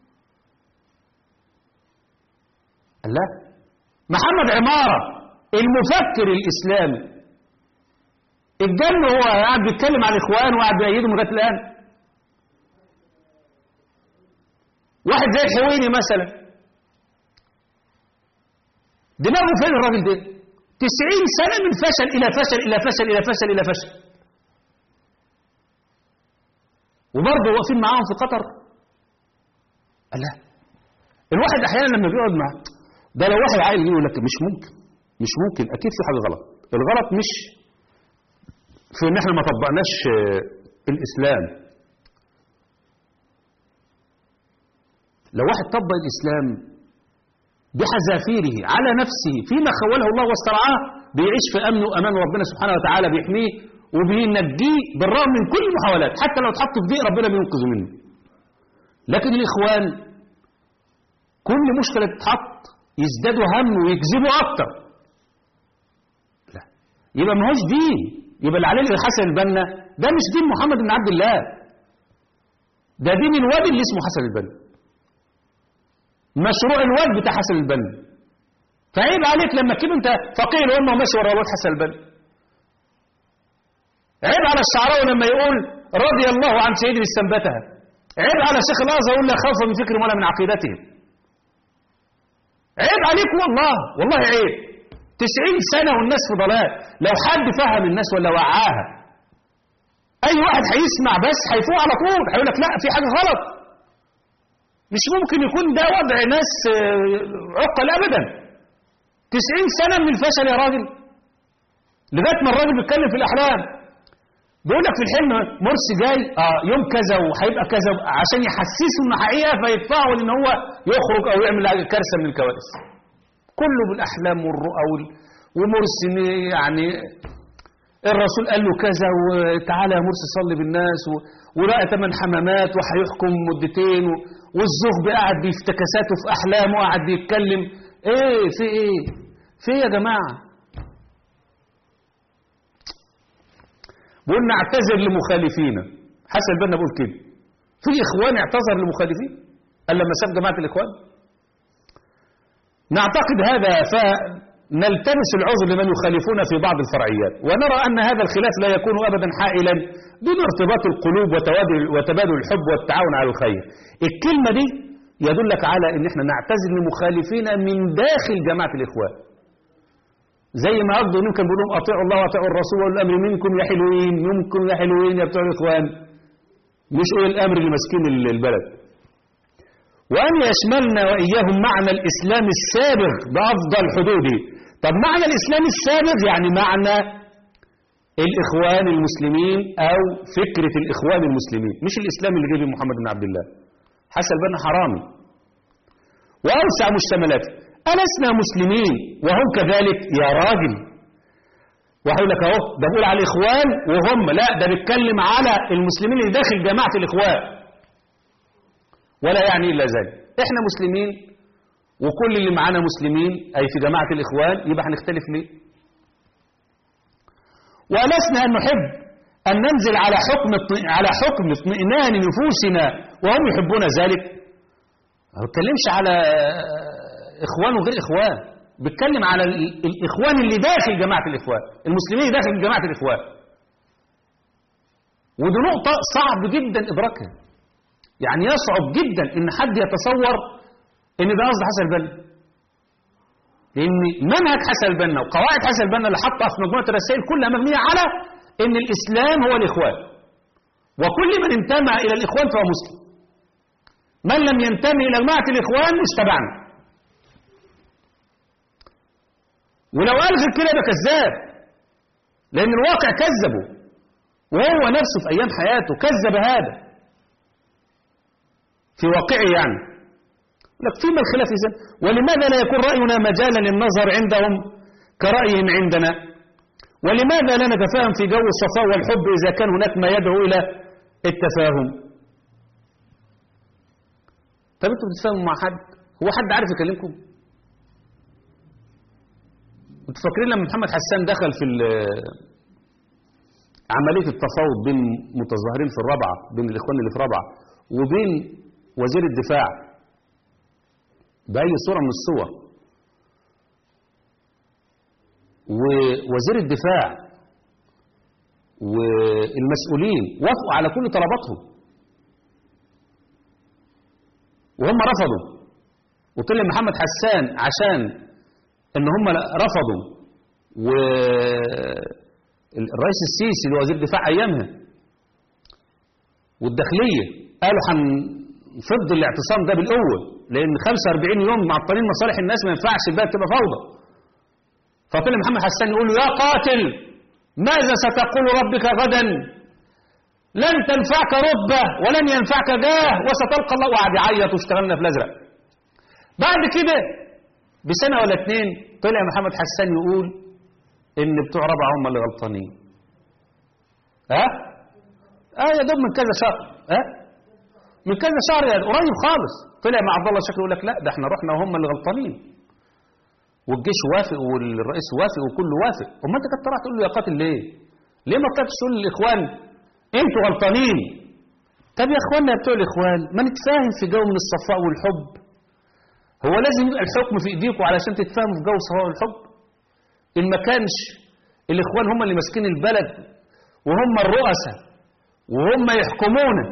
قال لا محمد عمارة المفكر الإسلامي الجن هو قاعد بيتكلم عن الإخوان وقاعد بيأيدهم لغاية الآن واحد زي الحويني مثلا دماغه فين الراجل ده 90 سنة من فشل إلى فشل إلى فشل إلى فشل إلى فشل وبرضه واقفين معاهم في قطر قال لا الواحد احيانا لما بيقعد مع ده لو واحد عاقل يقول لك مش ممكن مش ممكن اكيد في حاجه غلط الغلط مش في ان احنا ما طبقناش آه، الاسلام لو واحد طبق الاسلام بحذافيره على نفسه فيما خوله الله واسترعاه بيعيش في امن وامان ربنا سبحانه وتعالى بيحميه وبينجيه بالرغم من كل المحاولات حتى لو اتحط في ضيق ربنا بينقذه منه لكن الاخوان كل مشكله تتحط يزدادوا هم ويكذبوا اكتر لا يبقى ما هوش دين يبقى اللي عليه حسن البنا ده مش دين محمد بن عبد الله ده دين الواد اللي اسمه حسن البنا مشروع الواد بتاع حسن البنا فعيب عليك لما تجيب انت فقيه الامه وماشي ورا الواد حسن البنا عيب على الشعراوي لما يقول رضي الله عن سيدنا استنبتها عيب على شيخ الازهر يقول لا خوف من فكرهم ولا من عقيدتهم عيب عليك والله والله عيب تسعين سنة والناس في ضلال لو حد فهم الناس ولا وعاها أي واحد هيسمع بس هيفوق على طول هيقول لك لا في حاجة غلط مش ممكن يكون ده وضع ناس آه، عقل أبدا تسعين سنة من الفشل يا راجل لغاية ما الراجل بيتكلم في الأحلام بيقول لك في الحلم مرسي جاي اه يوم كذا وهيبقى كذا عشان يحسسه انه حقيقه فيدفعه ان هو يخرج او يعمل كارثه من الكوارث. كله بالاحلام والرؤى وال- ومرسي يعني الرسول قال له كذا وتعالى يا مرسي صلي بالناس و- ولقى ثمان حمامات وهيحكم مدتين و- والزهب قاعد بيفتكاساته في احلامه وقاعد بيتكلم ايه في ايه؟ في إيه يا جماعه؟ بيقول نعتذر لمخالفينا حسن البنا بيقول كده في اخوان اعتذر لمخالفين قال لما ساب جماعه الاخوان نعتقد هذا فنلتمس العذر لمن يخالفون في بعض الفرعيات ونرى أن هذا الخلاف لا يكون أبدا حائلا دون ارتباط القلوب وتبادل, وتبادل الحب والتعاون على الخير الكلمة دي يدلك على ان احنا نعتزل المخالفين من داخل جماعة الإخوان زي ما أرضوا يمكن بيقول لهم أطيعوا الله وأطيعوا الرسول والأمر منكم يا حلوين منكم يا حلوين يا بتوع الإخوان مش أولي الأمر اللي ماسكين البلد وأن يشملنا وإياهم معنى الإسلام السابغ بأفضل حدوده طب معنى الإسلام السابغ يعني معنى الإخوان المسلمين أو فكرة الإخوان المسلمين مش الإسلام اللي جاي محمد بن عبد الله حسن بن حرامي وأوسع مشتملاته ألسنا مسلمين وهم كذلك يا راجل وهقول لك اهو ده بقول على الإخوان وهم لا ده بيتكلم على المسلمين اللي داخل جماعة الإخوان ولا يعني إلا ذلك احنا مسلمين وكل اللي معانا مسلمين أي في جماعة الإخوان يبقى هنختلف ليه ولسنا أن نحب أن ننزل على حكم على حكم اطمئنان نفوسنا وهم يحبون ذلك ما بتكلمش على إخوان وغير إخوان بتكلم على الإخوان اللي داخل جماعة الإخوان المسلمين اللي داخل جماعة الإخوان ودي نقطة صعب جدا إدراكها يعني يصعب جدا ان حد يتصور ان ده قصد حسن البنا لان منهج حسن البنا وقواعد حسن البنا اللي حطها في مجموعه الرسائل كلها مبنيه على ان الاسلام هو الاخوان وكل من انتمى الى الاخوان فهو مسلم من لم ينتمي الى جماعه الاخوان مش تبعنا ولو قال غير كده يبقى كذاب لان الواقع كذبه وهو نفسه في ايام حياته كذب هذا في واقعه يعني لك فيما الخلاف إذن ولماذا لا يكون رأينا مجالا للنظر عندهم كرأيهم عندنا ولماذا لا نتفاهم في جو الصفاء والحب إذا كان هناك ما يدعو إلى التفاهم طب انتوا بتتفاهموا مع حد هو حد عارف يكلمكم انتوا فاكرين لما محمد حسان دخل في عملية التفاوض بين متظاهرين في الرابعة بين الإخوان اللي في رابعة وبين وزير الدفاع بأي صورة من الصور ووزير الدفاع والمسؤولين وافقوا على كل طلباتهم وهم رفضوا وطلع محمد حسان عشان ان هم رفضوا والرئيس السيسي اللي وزير الدفاع ايامها والداخليه قالوا هنفض الاعتصام ده بالقوه لان 45 يوم معطلين مصالح الناس ما ينفعش البلد تبقى فوضى فطلع محمد حسان يقول له يا قاتل ماذا ستقول ربك غدا لن تنفعك رتبه ولن ينفعك جاه وستلقى الله وقعد يعيط واشتغلنا في الازرق بعد كده بسنه ولا اتنين طلع محمد حسان يقول ان بتوع ربع هم اللي غلطانين ها اه يا دوب من كذا شهر ها من كذا شهر يعني قريب خالص طلع مع عبد الله شكله يقول لك لا ده احنا رحنا وهم اللي غلطانين والجيش وافق والرئيس وافق وكله وافق امال انت كنت رايح تقول له يا قاتل ليه ليه ما طلعتش تقول للاخوان انتوا غلطانين طب يا اخواننا يا بتوع الاخوان ما نتفاهم في جو من الصفاء والحب هو لازم يبقى الحكم في ايديكم علشان تتفاهموا في جو الصفاء والحب ان ما كانش الاخوان هم اللي ماسكين البلد وهم الرؤساء وهم يحكمونا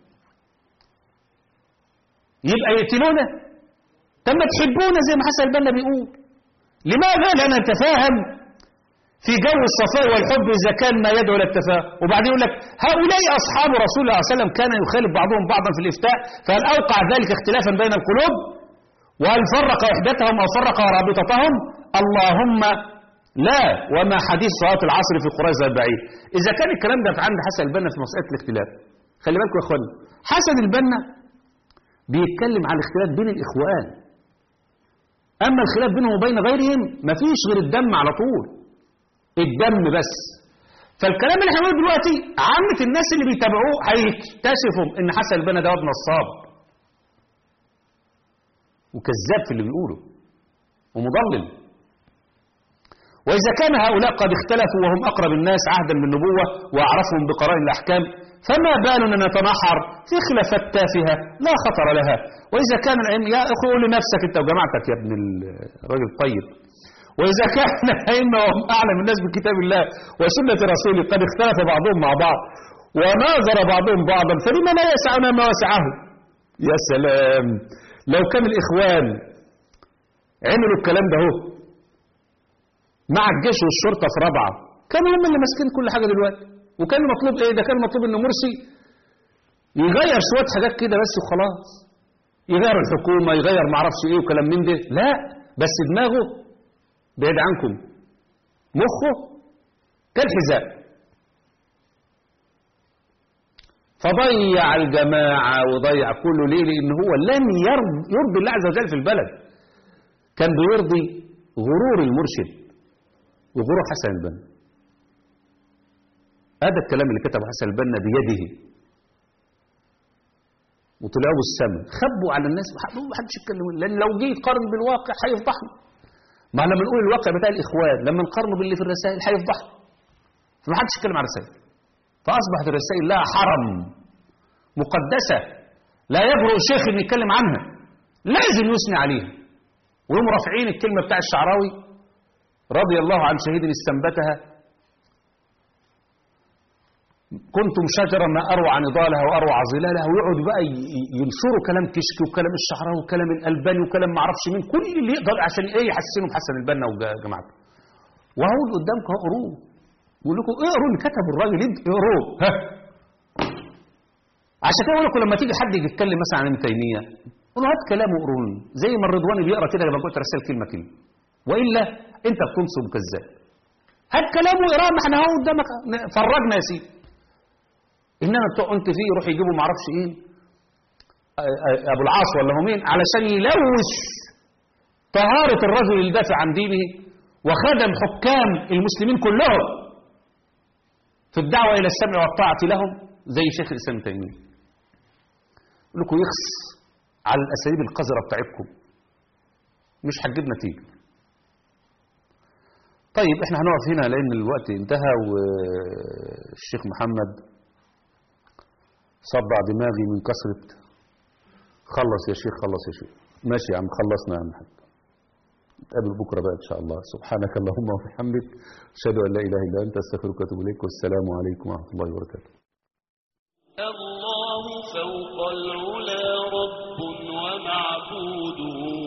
يبقى يقتلونا طب ما تحبونا زي ما حسن البنا بيقول لماذا لا نتفاهم في جو الصفاء والحب إذا كان ما يدعو إلى التفاهم وبعدين يقول لك هؤلاء أصحاب رسول الله صلى الله عليه وسلم كان يخالف بعضهم بعضا في الإفتاء فهل أوقع ذلك اختلافا بين القلوب وهل فرق وحدتهم أو فرق رابطتهم اللهم لا وما حديث صلاة العصر في قريظة البعيد إذا كان الكلام ده عند حسن البنا في مسألة الاختلاف خلي بالكم يا اخوانا حسن البنا بيتكلم عن الاختلاف بين الإخوان أما الخلاف بينهم وبين غيرهم مفيش غير الدم على طول الدم بس فالكلام اللي احنا بنقوله دلوقتي عامة الناس اللي بيتابعوه هيكتشفوا ان حسن البنا ده واد نصاب وكذاب في اللي بيقوله ومضلل وإذا كان هؤلاء قد اختلفوا وهم أقرب الناس عهدا بالنبوة وأعرفهم بقرائن الأحكام فما بالنا نتنحر في خلافات تافهة لا خطر لها وإذا كان الأئمة يا أخي قول لنفسك أنت وجماعتك يا ابن الراجل الطيب وإذا كان الأئمة وهم أعلم الناس بكتاب الله وسنة رسوله قد اختلف بعضهم مع بعض وناظر بعضهم بعضا فلما لا يسعنا ما وسعه يا سلام لو كان الإخوان عملوا الكلام ده هو مع الجيش والشرطة في رابعة كانوا هم اللي ماسكين كل حاجة دلوقتي وكان المطلوب ايه ده كان المطلوب ان مرسي يغير شوية حاجات كده بس وخلاص يغير الحكومة يغير معرفش ايه وكلام من ده لا بس دماغه بعيد عنكم مخه كالحذاء فضيع الجماعة وضيع كله ليه لأن هو لن يرضي, يرضي الله عز وجل في البلد كان بيرضي غرور المرشد وغرور حسن البنا هذا الكلام اللي كتبه حسن البنا بيده وطلعوا السماء خبوا على الناس ما حدش يتكلم لان لو جه يقارن بالواقع هيفضحنا ما لما نقول الواقع بتاع الاخوان لما نقارنه باللي في الرسائل هيفضحنا فما حدش يتكلم عن الرسائل فاصبحت الرسائل لها حرم مقدسه لا يبرؤ شيخ ان يتكلم عنها لازم يثني عليها وهم رافعين الكلمه بتاع الشعراوي رضي الله عن شهيد استنبتها كنتم شجرا ما أروع نضالها وأروع ظلالها ويقعدوا بقى ينشروا كلام كشك وكلام الشعراوي وكلام الألباني وكلام ما اعرفش مين كل اللي يقدر عشان ايه يحسنوا بحسن البنا وجماعته وهو اللي قدامكم اقروه بيقول لكم اقروا اللي كتبه الراجل انت اقروه ها عشان كده بقول لكم لما تيجي حد يجي يتكلم مثلا عن ابن تيميه قول له هات كلامه وقروه زي ما الرضواني بيقرا كده لما كنت رسال كلمه كلمه والا انت بتنصب كذاب هات كلامه وقراه ما احنا اهو قدامك فرجنا يا سيدي انما بتوع انت فيه يروح يجيبوا ما اعرفش ايه ابو العاص ولا هو مين علشان يلوث طهاره الرجل اللي دافع عن دينه وخدم حكام المسلمين كلهم في الدعوه الى السمع والطاعه لهم زي شيخ الاسلام تيميه يقول لكم يخص على الاساليب القذره بتاعتكم مش هتجيب نتيجه طيب احنا هنقف هنا لان الوقت انتهى والشيخ محمد صدع دماغي من كثرة خلص يا شيخ خلص يا شيخ ماشي يا عم خلصنا يا عم حاج نتقابل بكرة بقى إن شاء الله سبحانك اللهم وبحمدك أشهد أن لا إله إلا أنت أستغفرك وأتوب إليك والسلام عليكم ورحمة الله وبركاته الله فوق العلا رب ومعبود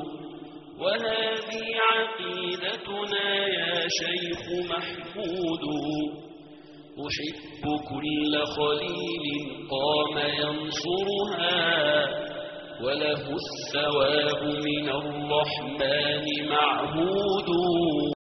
وهذه عقيدتنا يا شيخ محمود أحب كل خليل قام ينصرها وله الثواب من الرحمن معهود